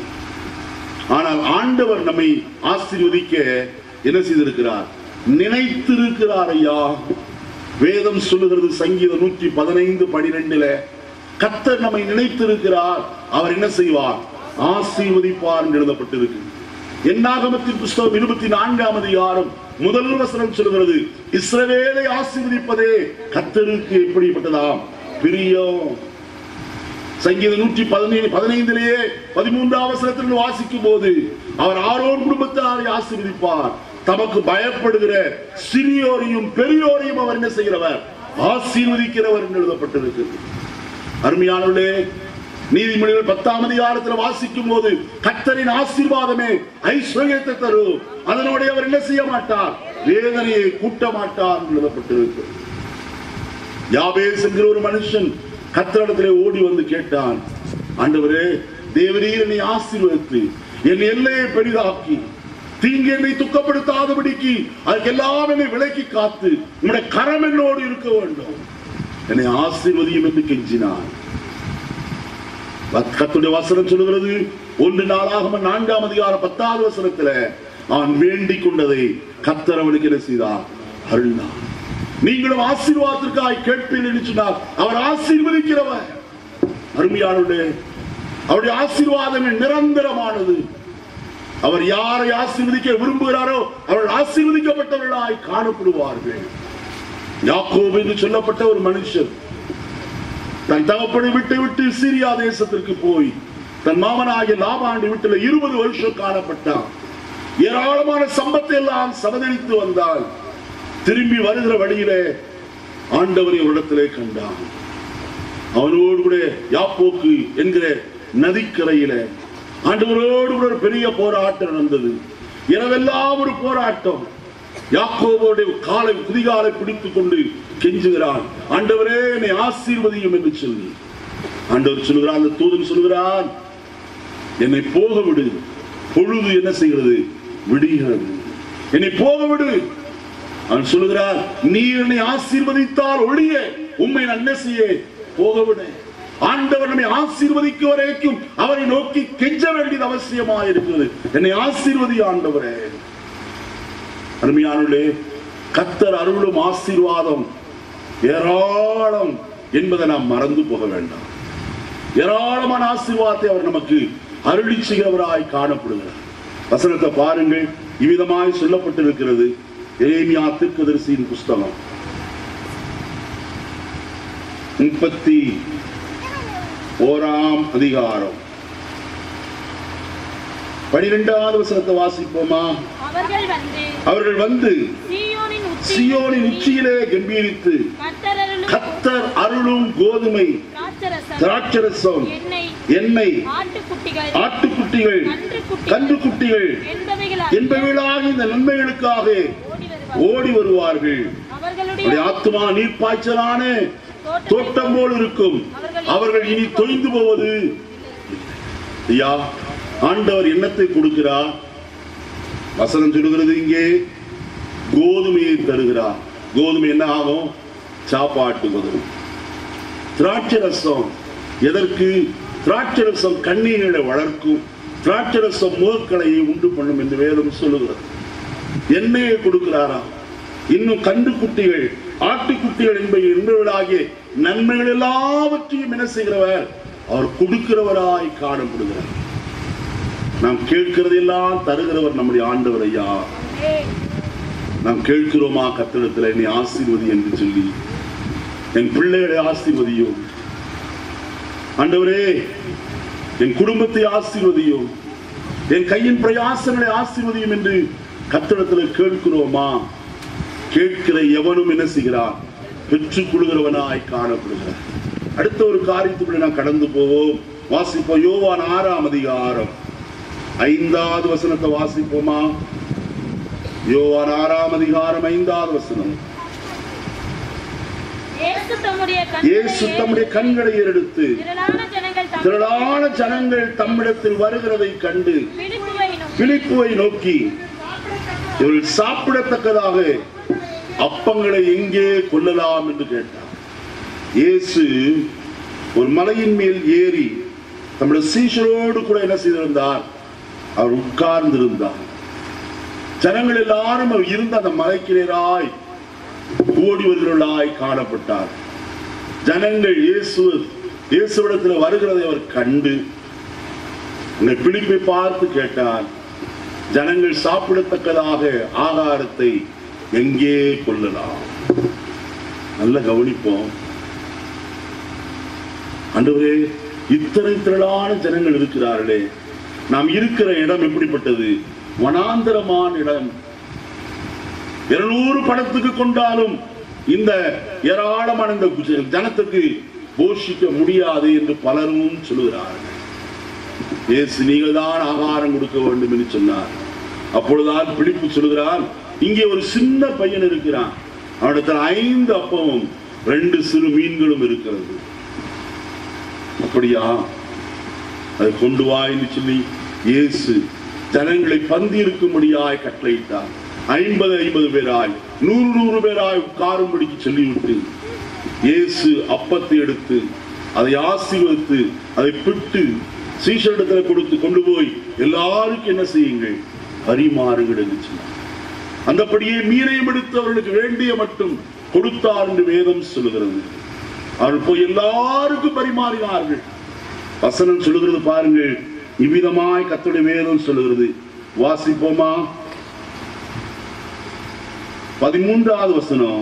ஆனால் ஆண்டவர் நம்மை ஆசீர்வதிக்க என்ன செய்திருக்கிறார் நினைத்திருக்கிறார் ஐயா வேதம் சொல்லுகிறது சங்கீதம் நூற்றி பதினைந்து பனிரெண்டுல கத்தர் நம்மை நினைத்திருக்கிறார் அவர் என்ன செய்வார் ஆசீர்வதிப்பார் என்று எழுதப்பட்டிருக்கு என்னாகமத்தின் புஸ்தகம் இருபத்தி நான்காம் அதிகாரம் முதல் வசனம் சொல்கிறது இஸ்ரவேலை ஆசீர்வதிப்பதே கத்தருக்கு எப்படிப்பட்டதாம் பிரியம் சங்கீதம் நூற்றி பதினேழு பதினைந்திலேயே பதிமூன்றாம் வசனத்தில் வாசிக்கும் போது அவர் ஆரோன் குடும்பத்தாரை ஆசீர்வதிப்பார் தமக்கு பயப்படுகிற சிறியோரையும் பெரியோரையும் அவர் என்ன செய்கிறவர் ஆசீர்வதிக்கிறவர் என்று எழுதப்பட்டிருக்கிறது அருமையானவர்களே நீதிமொழிகள் பத்தாம் அதிகாரத்தில் வாசிக்கும் போது கத்தரின் ஆசீர்வாதமே ஐஸ்வர்யத்தை தரும் அதனோட அவர் என்ன செய்ய மாட்டார் வேதனையை கூட்ட மாட்டார் என்று எழுதப்பட்டிருக்கிறது யாபேஸ் என்கிற ஒரு மனுஷன் கத்தரிடத்திலே ஓடி வந்து கேட்டான் ஆண்டவரே தேவரீர் என்னை ஆசீர்வதித்து என் எல்லையை பெரிதாக்கி தீங்கு என்னை துக்கப்படுத்தாதபடிக்கு அதுக்கெல்லாம் என்னை விலக்கி காத்து உங்களுடைய கரம் என்னோடு இருக்க வேண்டும் என்னை ஆசீர்வதியும் என்று கெஞ்சினான் கத்துடைய வசனம் சொல்லுகிறது ஒன்று நாளாக நான்காம் அதிகாரம் பத்தாவது வசனத்துல அவன் வேண்டிக் கொண்டதை கத்தர் அவனுக்கு என்ன செய்தார் அருள்னார் நீங்களும் ஆசீர்வாதத்திற்காக கேட்பீர்கள் என்று சொன்னார் அவர் ஆசீர்வதிக்கிறவர் அருமையானவர்களே அவருடைய ஆசீர்வாதம் நிரந்தரமானது அவர் யாரை ஆசீர்வதிக்க விரும்புகிறாரோ அவர்கள் ஆசீர்வதிக்கப்பட்டவர்களாய் காணப்படுவார்கள் யாக்கோபு என்று சொல்லப்பட்ட ஒரு மனுஷன் தன் தகப்பனை விட்டு விட்டு சீரியா தேசத்திற்கு போய் தன் மாமனாகிய லாபாண்டி வீட்டில் இருபது வருஷம் காணப்பட்டான் ஏராளமான சம்பத்தை எல்லாம் சமதளித்து வந்தால் திரும்பி வருகிற வழியிலே ஆண்டவரை ஒரு இடத்திலே கண்டான் அவனோடு கூட யாப்போக்கு என்கிற நதிக்கரையில ஆண்டவரோடு கூட ஒரு பெரிய போராட்டம் நடந்தது இரவெல்லாம் ஒரு போராட்டம் யாக்கோபோடைய காலை குதிகாலை பிடித்துக் கொண்டு கெஞ்சுகிறான் ஆண்டவரே என்னை ஆசீர்வதியும் என்று சொல்லி ஆண்டவர் சொல்கிறான் அந்த தூதன் சொல்கிறான் என்னை போக விடு பொழுது என்ன செய்கிறது விடுகிறது என்னை போக விடு அவன் சொல்லுகிறார் நீ என்னை ஆசீர்வதித்தால் ஒழிய உண்மை நான் என்ன செய்ய போக விடு ஆண்டவர் நம்மை ஆசீர்வதிக்க வரைக்கும் அவரை நோக்கி கெஞ்ச வேண்டியது அவசியமாக இருக்கிறது என்னை ஆசீர்வதி ஆண்டவரே அருமையானுள்ளே கத்தர் அருளும் ஆசீர்வாதம் ஏராளம் என்பதை நாம் மறந்து போக வேண்டாம் ஏராளமான ஆசீர்வாதத்தை அவர் நமக்கு அருளி செய்கிறவராய் காணப்படுகிறார் வசனத்தை பாருங்கள் இவ்விதமாய் சொல்லப்பட்டிருக்கிறது எரேமியா தீர்க்கதரிசியின் புஸ்தகம் முப்பத்தி ஓராம் அதிகாரம் பனிரெண்டாவது வசனத்தை வாசிப்போமா அவர்கள் வந்து அவர்கள் வந்து சீயோனின் உச்சி சியோனின் உச்சியிலே கம்பீரித்து கர்த்தரருளும் கத்தர் அருளும் கோதுமை திராட்சரசம் திராட்சரசம் எண்ணெய் எண்ணெய் ஆட்டுக்குட்டிகள் ஆட்டுக்குட்டிகள் கன்றுக்குட்டிகள் கன்றுக்குட்டிகள் என்பவைகள் என்பவைகளாக இந்த நன்மைகளுக்காக ஓடி வருவார்கள் ஓடி வருவார்கள் அவர்களுடைய அவருடைய ஆத்மா நீர்ப்பாய்ச்சலான தோட்டம் தோட்டம் போல் இருக்கும் அவர்கள் இனி தொய்ந்து போவது ஐயா ஆண்டவர் எண்ணத்தை கொடுக்கிறார் வசனம் சொல்லுகிறது இங்கே கோதுமையை தருகிறார் கோதுமை என்ன ஆகும் சாப்பாட்டு உதவும் திராட்சை ரசம் எதற்கு திராட்சை ரசம் கண்ணீர்களை வளர்க்கும் திராட்சை ரசம் முகக்கலையை உண்டு பண்ணும் என்று வேதம் சொல்லுகிறது எண்ணெயை கொடுக்கிறாரா இன்னும் கண்டுக்குட்டிகள் ஆட்டுக்குட்டிகள் என்பவை என்பவர்களாகிய நன்மைகள் எல்லாவற்றையும் என்ன செய்கிறவர் அவர் கொடுக்கிறவராய் காணப்படுகிறார் நாம் கேட்கிறதெல்லாம் தருகிறவர் நம்முடைய ஆண்டவர் ஐயா நாம் கேட்கிறோமா கத்திடத்தில் என்னை ஆசீர்வதி என்று சொல்லி என் பிள்ளைகளை ஆசீர்வதியும் ஆண்டவரே என் குடும்பத்தை ஆசீர்வதியும் என் கையின் பிரயாசங்களை ஆசீர்வதியும் என்று கத்திடத்தில் கேட்கிறோமா கேட்கிற எவனும் என்ன செய்கிறான் பெற்றுக் கொள்கிறவனாய் காணப்படுகிறார் அடுத்த ஒரு காரியத்துக்குள்ள நான் கடந்து போவோம் வாசிப்போம் யோவான் ஆறாம் அதிகாரம் ஐந்தாவது வசனத்தை வாசிப்போமா யோவான் ஆறாம் அதிகாரம் ஐந்தாவது வசனம் இயேசு தம்முடைய இயேசு தம்முடைய கண்களை எடுத்து திரளான ஜனங்கள் தம் திரளான ஜனங்கள் தம்மிடத்தில் வருகிறதை கண்டு பிலிப்புவை நோக்கி பிலிப்புவை நோக்கி இவர்கள் சாப்பிடத்தக்கதாக அப்பங்களை எங்கே கொள்ளலாம் என்று கேட்டார் இயேசு ஒரு மலையின் மேல் ஏறி தம்முடைய சீஷரோடு கூட என்ன செய்திருந்தார் அவர் உட்கார்ந்திருந்தார் ஜனங்கள் எல்லாரும் அவர் இருந்த அந்த மலைக்கு நேராய் ஓடி வருகிறவர்களாய் காணப்பட்டார் ஜனங்கள் இயேசு இயேசுவிடத்தில் வருகிறதை அவர் கண்டு அந்த பிலிப்பை பார்த்து கேட்டார் ஜனங்கள் சாப்பிடத்தக்கதாக ஆகாரத்தை எங்கே கொள்ளலாம் நல்ல கவனிப்போம் ஆண்டவரே இத்தனை திரளான ஜனங்கள் இருக்கிறார்களே நாம் இருக்கிற இடம் எப்படிப்பட்டது வனாந்தரமான இடம் இருநூறு படத்துக்கு கொண்டாலும் இந்த ஏராளமான இந்த ஜனத்துக்கு போஷிக்க முடியாது என்று பலரும் சொல்லுகிறார்கள் இயேசு நீங்கள் தான் ஆகாரம் கொடுக்க வேண்டும் என்று சொன்னார் அப்பொழுதுதான் பிலிப்பு சொல்கிறான் இங்கே ஒரு சின்ன பையன் இருக்கிறான் அவனிடத்தில் ஐந்து அப்பமும் ரெண்டு சிறு மீன்களும் இருக்கிறது அப்படியா அதை கொண்டு வா என்று சொல்லி இயேசு ஜனங்களை பந்தி இருக்கும்படியாய் கட்டளையிட்டார் ஐம்பது ஐம்பது பேராய் நூறு நூறு பேராய் உட்காரும்படிக்கு சொல்லிவிட்டு இயேசு அப்பத்தை எடுத்து அதை ஆசீர்வதித்து அதை பிட்டு சீஷரிடத்துல கொடுத்து கொண்டு போய் எல்லாருக்கும் என்ன செய்யுங்கள் பரிமாறுங்கள் என்று சொன்னார் அந்தபடியே மீனையும் எடுத்து அவர்களுக்கு வேண்டிய மட்டும் கொடுத்தார் என்று வேதம் சொல்லுகிறது அவர்கள் போய் எல்லாருக்கும் பரிமாறினார்கள் வசனம் சொல்லுகிறது பாருங்கள் இவ்விதமாய் கத்துடைய வேதம் சொல்லுகிறது வாசிப்போமா பதிமூன்றாவது வசனம்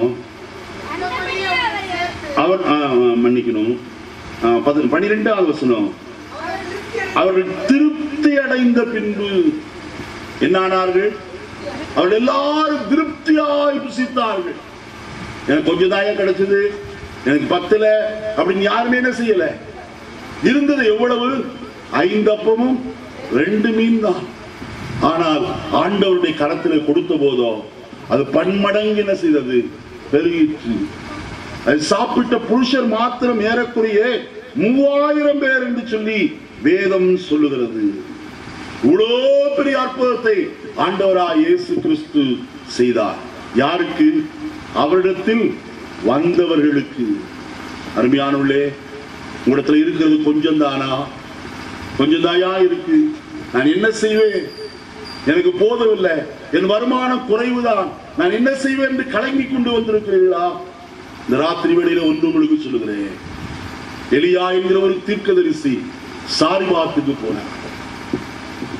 அவர் ஆ, ஆ, மன்னிக்கணும் ஆ, பதி- பனிரெண்டாவது வசனம் அவர்கள் திருப்தி அடைந்த பின்பு என்னானார்கள் அவர்கள் எல்லாரும் திருப்தியாய் புசித்தார்கள் எனக்கு கொஞ்சம் தாயா கிடைச்சது எனக்கு பத்துல அப்படின்னு யாருமே என்ன செய்யல இருந்தது எவ்வளவு ஐந்து அப்பமும் ரெண்டு மீன் தான் ஆனால் ஆண்டவருடைய கரத்திலே கொடுத்த போதோ அது பன்மடங்கு என்ன செய்தது பெருகிற்று அது சாப்பிட்ட புருஷர் மாத்திரம் ஏறக்குறைய மூவாயிரம் பேர் என்று சொல்லி வேதம் சொல்லுகிறது இவ்வளோ பெரிய அற்புதத்தை ஆண்டவராய் இயேசு கிறிஸ்து செய்தார் யாருக்கு அவரிடத்தில் வந்தவர்களுக்கு அருமையானவர்களே உங்களிடத்துல இருக்கிறது கொஞ்சம் தானா கொஞ்சம் தாயா இருக்கு நான் என்ன செய்வேன் எனக்கு போதவில்லை என் வருமானம் குறைவுதான் நான் என்ன செய்வேன் என்று கலங்கி கொண்டு வந்திருக்கிறீர்களா இந்த ராத்திரி வேளையில ஒன்று உங்களுக்கு சொல்லுகிறேன் எலியா என்கிற ஒரு தீர்க்கதரிசி சாரிபாத்துக்கு போனார்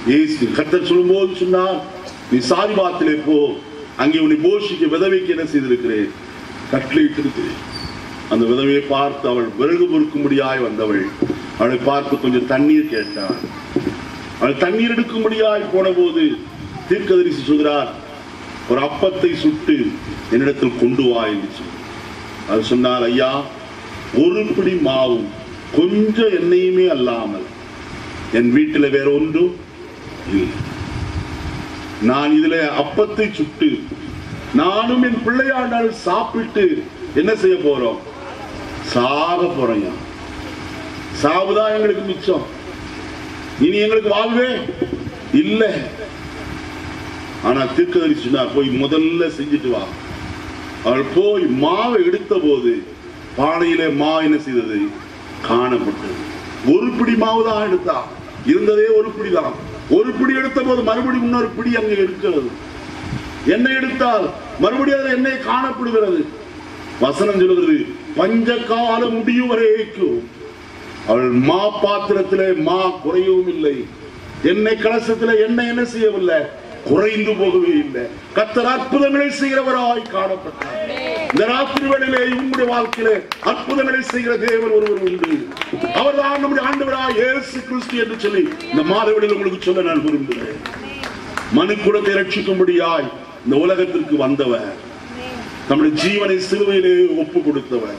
இயேசு கர்த்தர் சொல்லும்போது சொன்னார் நீ சாரிபாத்திலே போ அங்கே உன்னை போஷிக்க விதவைக்கு என்ன செய்திருக்கிறேன் கட்டளையிட்டிருக்கிறேன் அந்த விதவையை பார்த்து அவள் விறகு பொறுக்கும்படியாய் வந்தவள் அவளை பார்த்து கொஞ்சம் தண்ணீர் கேட்டாள் அவள் தண்ணீர் எடுக்கும்படியாய் போன போது தீர்க்கதரிசி சொல்கிறார் ஒரு அப்பத்தை சுட்டு என்னிடத்தில் கொண்டு வா என்று சொல்லி அது சொன்னார் ஐயா ஒரு பிடி மாவும் கொஞ்சம் எண்ணெயுமே அல்லாமல் என் வீட்டில் வேற ஒன்றும் இல்லை நான் இதுல அப்பத்தை சுட்டு நானும் என் பிள்ளையாண்டால் சாப்பிட்டு என்ன செய்ய போறோம் சாக போறோம் சாவுதான் எங்களுக்கு மிச்சம் இனி எங்களுக்கு வாழ்வே இல்லை ஆனா தீர்க்கதரிசி சொன்னார் போய் முதல்ல செஞ்சுட்டு வா அவள் போய் மாவை எடுத்த போது பானையிலே மா என்ன செய்தது காணப்பட்டது ஒரு பிடி மாவு தான் எடுத்தா இருந்ததே ஒரு பிடி தான் ஒரு பிடி எடுத்த போது மறுபடியும் இன்னொரு பிடி அங்கே இருக்கிறது எண்ணெய் எடுத்தால் மறுபடியும் அதில் எண்ணெய் காணப்படுகிறது வசனம் சொல்கிறது பஞ்ச காலம் முடியும் வரைக்கும் அவள் மா பாத்திரத்திலே மா குறையவும் இல்லை எண்ணெய் கலசத்திலே எண்ணெய் என்ன செய்யவில்லை குறைந்து போகவே இல்லை கத்தர் அற்புதங்களை செய்கிறவராய் காணப்பட்டார் இந்த ராத்திரி வேளையிலே உங்களுடைய வாழ்க்கையிலே அற்புதங்களை செய்கிற தேவன் ஒருவர் உண்டு அவர்தான் நம்முடைய ஆண்டவராய் இயேசு கிறிஸ்து என்று சொல்லி இந்த மாதவிடையில் உங்களுக்கு சொல்ல நான் விரும்புகிறேன் மனுக்குலத்தை ரட்சிக்கும்படியாய் இந்த உலகத்திற்கு வந்தவர் நம்முடைய ஜீவனை சிலுவையிலே ஒப்பு கொடுத்தவர்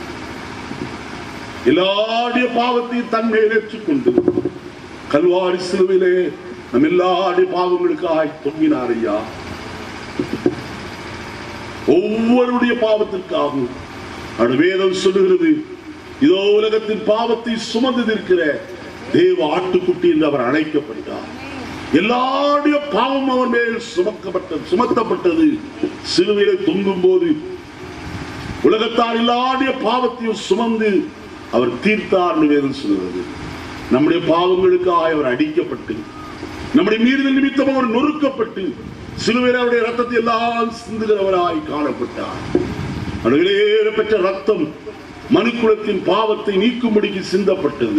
எல்லாருடைய பாவத்தையும் தன்மையில் ஏற்றுக்கொண்டு கல்வாரி சிலுவையிலே நம் எல்லாருடைய பாவங்களுக்காய் தொங்கினார் ஐயா ஒவ்வொருடைய பாவத்திற்காகவும் அவருடைய வேதம் சொல்லுகிறது இதோ உலகத்தின் பாவத்தை சுமந்து நிற்கிற தேவ ஆட்டுக்குட்டி என்று அவர் அழைக்கப்படுகிறார் எல்லாருடைய பாவம் அவர் மேல் சுமக்கப்பட்டது சுமத்தப்பட்டது சிலுவையிலே தொங்கும் போது உலகத்தார் எல்லாருடைய பாவத்தையும் சுமந்து அவர் தீர்த்தார் என்று வேதம் சொல்கிறது நம்முடைய பாவங்களுக்காக அவர் அடிக்கப்பட்டு நம்முடைய மீறுதல் நிமித்தம் அவர் நொறுக்கப்பட்டு சிலுவையில் அவருடைய ரத்தத்தை எல்லாம் சிந்துகிறவராய் காணப்பட்டார் அவருடைய பெற்ற ரத்தம் மனுக்குலத்தின் பாவத்தை நீக்கும்படிக்கு சிந்தப்பட்டது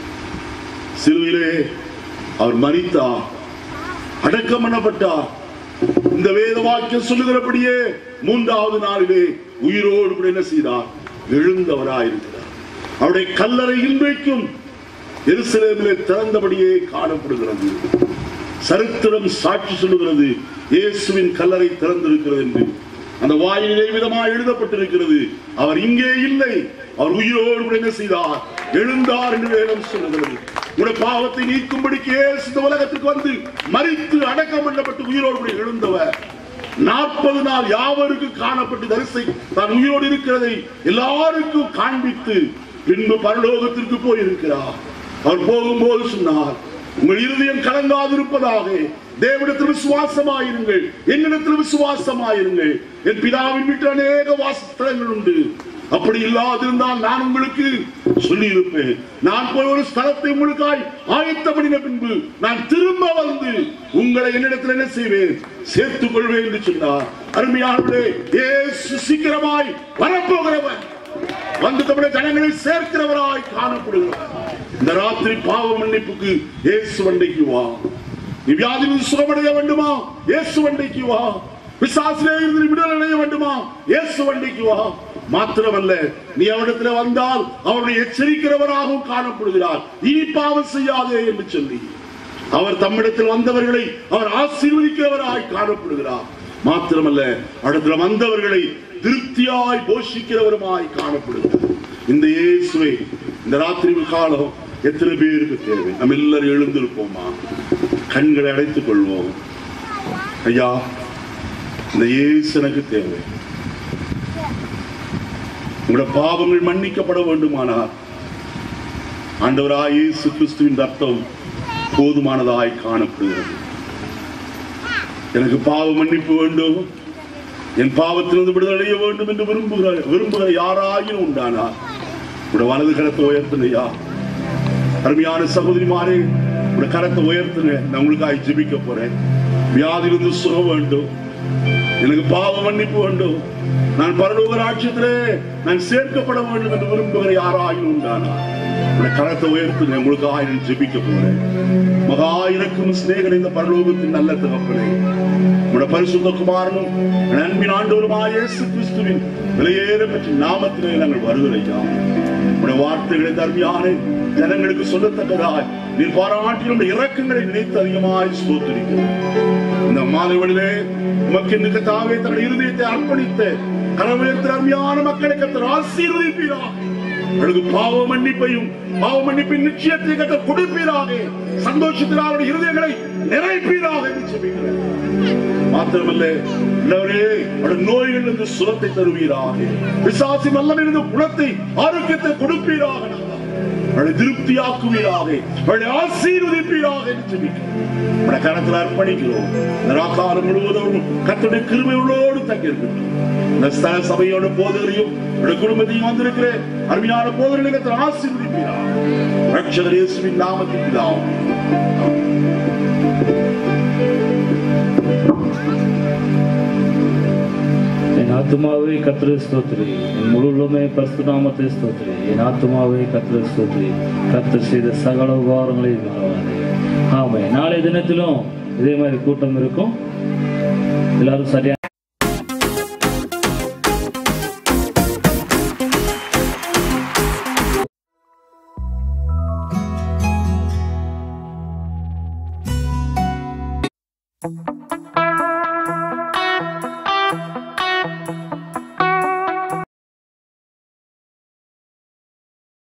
சிலுவையிலே அவர் மரித்தார் அடக்கம் பண்ணப்பட்டார் இந்த வேத வாக்கியம் சொல்லுகிறபடியே மூன்றாவது நாளிலே உயிரோடு கூட என்ன செய்தார் எழுந்தவராயிருக்கிறார் அவருடைய கல்லறை இன்றைக்கும் எருசலேமிலே திறந்தபடியே காணப்படுகிறது சரித்திரம் சாட்சி சொல்லுகிறது இயேசுவின் கல்லறை திறந்திருக்கிறது என்று அந்த வாயிலே விதமாக எழுதப்பட்டிருக்கிறது அவர் இங்கே இல்லை அவர் உயிரோடு கூட என்ன செய்தார் எழுந்தார் என்று வேதம் சொல்லுகிறது உடைய பாவத்தை நீக்கும்படிக்கு இயேசு இந்த உலகத்துக்கு வந்து மரித்து அடக்கம் பண்ணப்பட்டு உயிரோடு கூட எழுந்தவர் நாற்பது நாள் யாவருக்கு காணப்பட்டு தரிசை தான் உயிரோடு இருக்கிறதை எல்லாருக்கும் காண்பித்து பின்பு பரலோகத்திற்கு போயிருக்கிறார் அவர் போகும்போது சொன்னார் உங்கள் இருதயம் கலங்காதிருப்பதாக தேவனிடத்தில் விசுவாசமாயிருங்கள் என்னிடத்தில் விசுவாசமாயிருங்கள் என் பிதாவின் வீட்டில் அநேக வாசஸ்தலங்கள் உண்டு அப்படி இல்லாதிருந்தால் நான் உங்களுக்கு சொல்லி இருப்பேன் நான் போய் ஒரு ஸ்தலத்தை உங்களுக்காய் ஆயத்தம் பண்ணின பின்பு நான் திரும்ப வந்து உங்களை என்னிடத்தில் என்ன செய்வேன் சேர்த்துக் கொள்வேன் என்று சொன்னார் அருமையானவர்களே இயேசு சீக்கிரமாய் வரப்போகிறவர் வந்து தமிழக ஜனங்களை சேர்க்கிறவராய் காணப்படுகிறார் இந்த ராத்திரி பாவ மன்னிப்புக்கு இயேசு வண்டைக்கு வா நீ வியாதியில் சுகமடைய வேண்டுமா இயேசு வண்டைக்கு வா பிசாசிலே இருந்து நீ விடுதலை அடைய வேண்டுமா இயேசு வண்டைக்கு வா மாத்திரமல்ல நீ அவரிடத்துல வந்தால் அவருடைய எச்சரிக்கிறவராகவும் காணப்படுகிறார் இனி பாவம் செய்யாதே என்று சொல்லி அவர் தம்மிடத்தில் வந்தவர்களை அவர் ஆசீர்வதிக்கிறவராய் காணப்படுகிறார் மாத்திரமல்ல அவரிடத்தில் வந்தவர்களை திருப்தியாய் போஷிக்கிறவருமாய் காணப்படுகிறார் இந்த இயேசுவை இந்த ராத்திரி காலம் எத்தனை பேருக்கு தேவை நம்ம எல்லாரும் எழுந்திருப்போமா கண்களை அடைத்துக் கொள்வோம் ஐயா இந்த இயேசு எனக்கு தேவை உங்களோட பாவங்கள் மன்னிக்கப்பட வேண்டுமானால் ஆண்டவராய் இயேசு கிறிஸ்துவின் ரத்தம் போதுமானதாய் காணப்படுகிறது எனக்கு பாவ மன்னிப்பு வேண்டும் என் பாவத்திலிருந்து விடுதலை அடைய வேண்டும் என்று விரும்புகிற விரும்புகிற யாராயினும் உண்டானா உடைய வலது கரத்தை உயர்த்துனையா அருமையான சகோதரிமாரே உடைய கரத்தை உயர்த்துங்க நான் உங்களுக்காக ஜெபிக்க போறேன் வியாதியிலிருந்து சுகம் வேண்டும் எனக்கு பாவ மன்னிப்பு வேண்டும் நான் பரலோக ராட்சியத்திலே நான் சேர்க்கப்பட வேண்டும் என்று விரும்புகிற யாராயும் உண்டானா உடைய கரத்தை உயர்த்து உங்களுக்கு ஆயிரம் ஜெபிக்க போறேன் மகா இறக்கும் சிநேகன் இந்த பரலோகத்தின் நல்ல தகப்பனே உடைய பரிசுத்த குமாரனும் உடைய அன்பின் ஆண்டவருமாய் இயேசு கிறிஸ்துவின் விலையேற பெற்ற நாமத்திலே நாங்கள் வருகிறையா உடைய வார்த்தைகளை தர்மியான ஜனங்களுக்கு சொல்லத்தக்கதாய் நீர் பாராட்டி நம்முடைய இறக்கங்களை நினைத்து அதிகமாய் ஸ்தோத்திரிக்கிறோம் இந்த மாதவழிலே உமக்கு இந்த கத்தாவே தன்னுடைய இருதயத்தை அர்ப்பணித்த கரவேற்ற அருமையான மக்களை கத்தர் ஆசீர்வதிப்பீராக அவர்களுக்கு பாவ மன்னிப்பையும் பாவ மன்னிப்பின் நிச்சயத்தை கத்த கொடுப்பீராக சந்தோஷத்தில் அவருடைய இருதயங்களை நிறைப்பீராக என்று ஜெபிக்கிறேன். மாத்திரமல்ல ஆண்டவரே, அவருடைய நோய்கள் இருந்து சுரத்தை தருவீராக பிசாசி நல்லமிருந்து குணத்தை ஆரோக்கியத்தை கொடுப்பீராக நாதா. அவளை திருப்தியாக்குவீராக அவளை ஆசீர்வதிப்பீராக என்று ஜெபிக்கிறோம். உடைய கரத்தில் அர்ப்பணிக்கிறோம் இந்த ராக்காலம் முழுவதும் கத்துடைய கிருமையோடு தங்கியிருக்கட்டும் இந்த ஸ்தல சபையோட போதகரையும் உடைய குடும்பத்தையும் வந்திருக்கிற அருமையான போதகர்களை கத்தர் ஆசீர்வதிப்பீராக ரட்சகர் இயேசுவின் நாமத்தில் பிதாவே. என் ஆத்துமாவே கத்திர ஸ்தோத்திரி என் முழு உள்ளமே பரிசு நாமத்தை ஸ்தோத்திரி என் ஆத்துமாவே கத்திர ஸ்தோத்திரி கத்தர் செய்த சகல உபகாரங்களையும் மறவாதே ஆமை நாளை தினத்திலும் இதே மாதிரி கூட்டம் இருக்கும் எல்லாரும் சரியா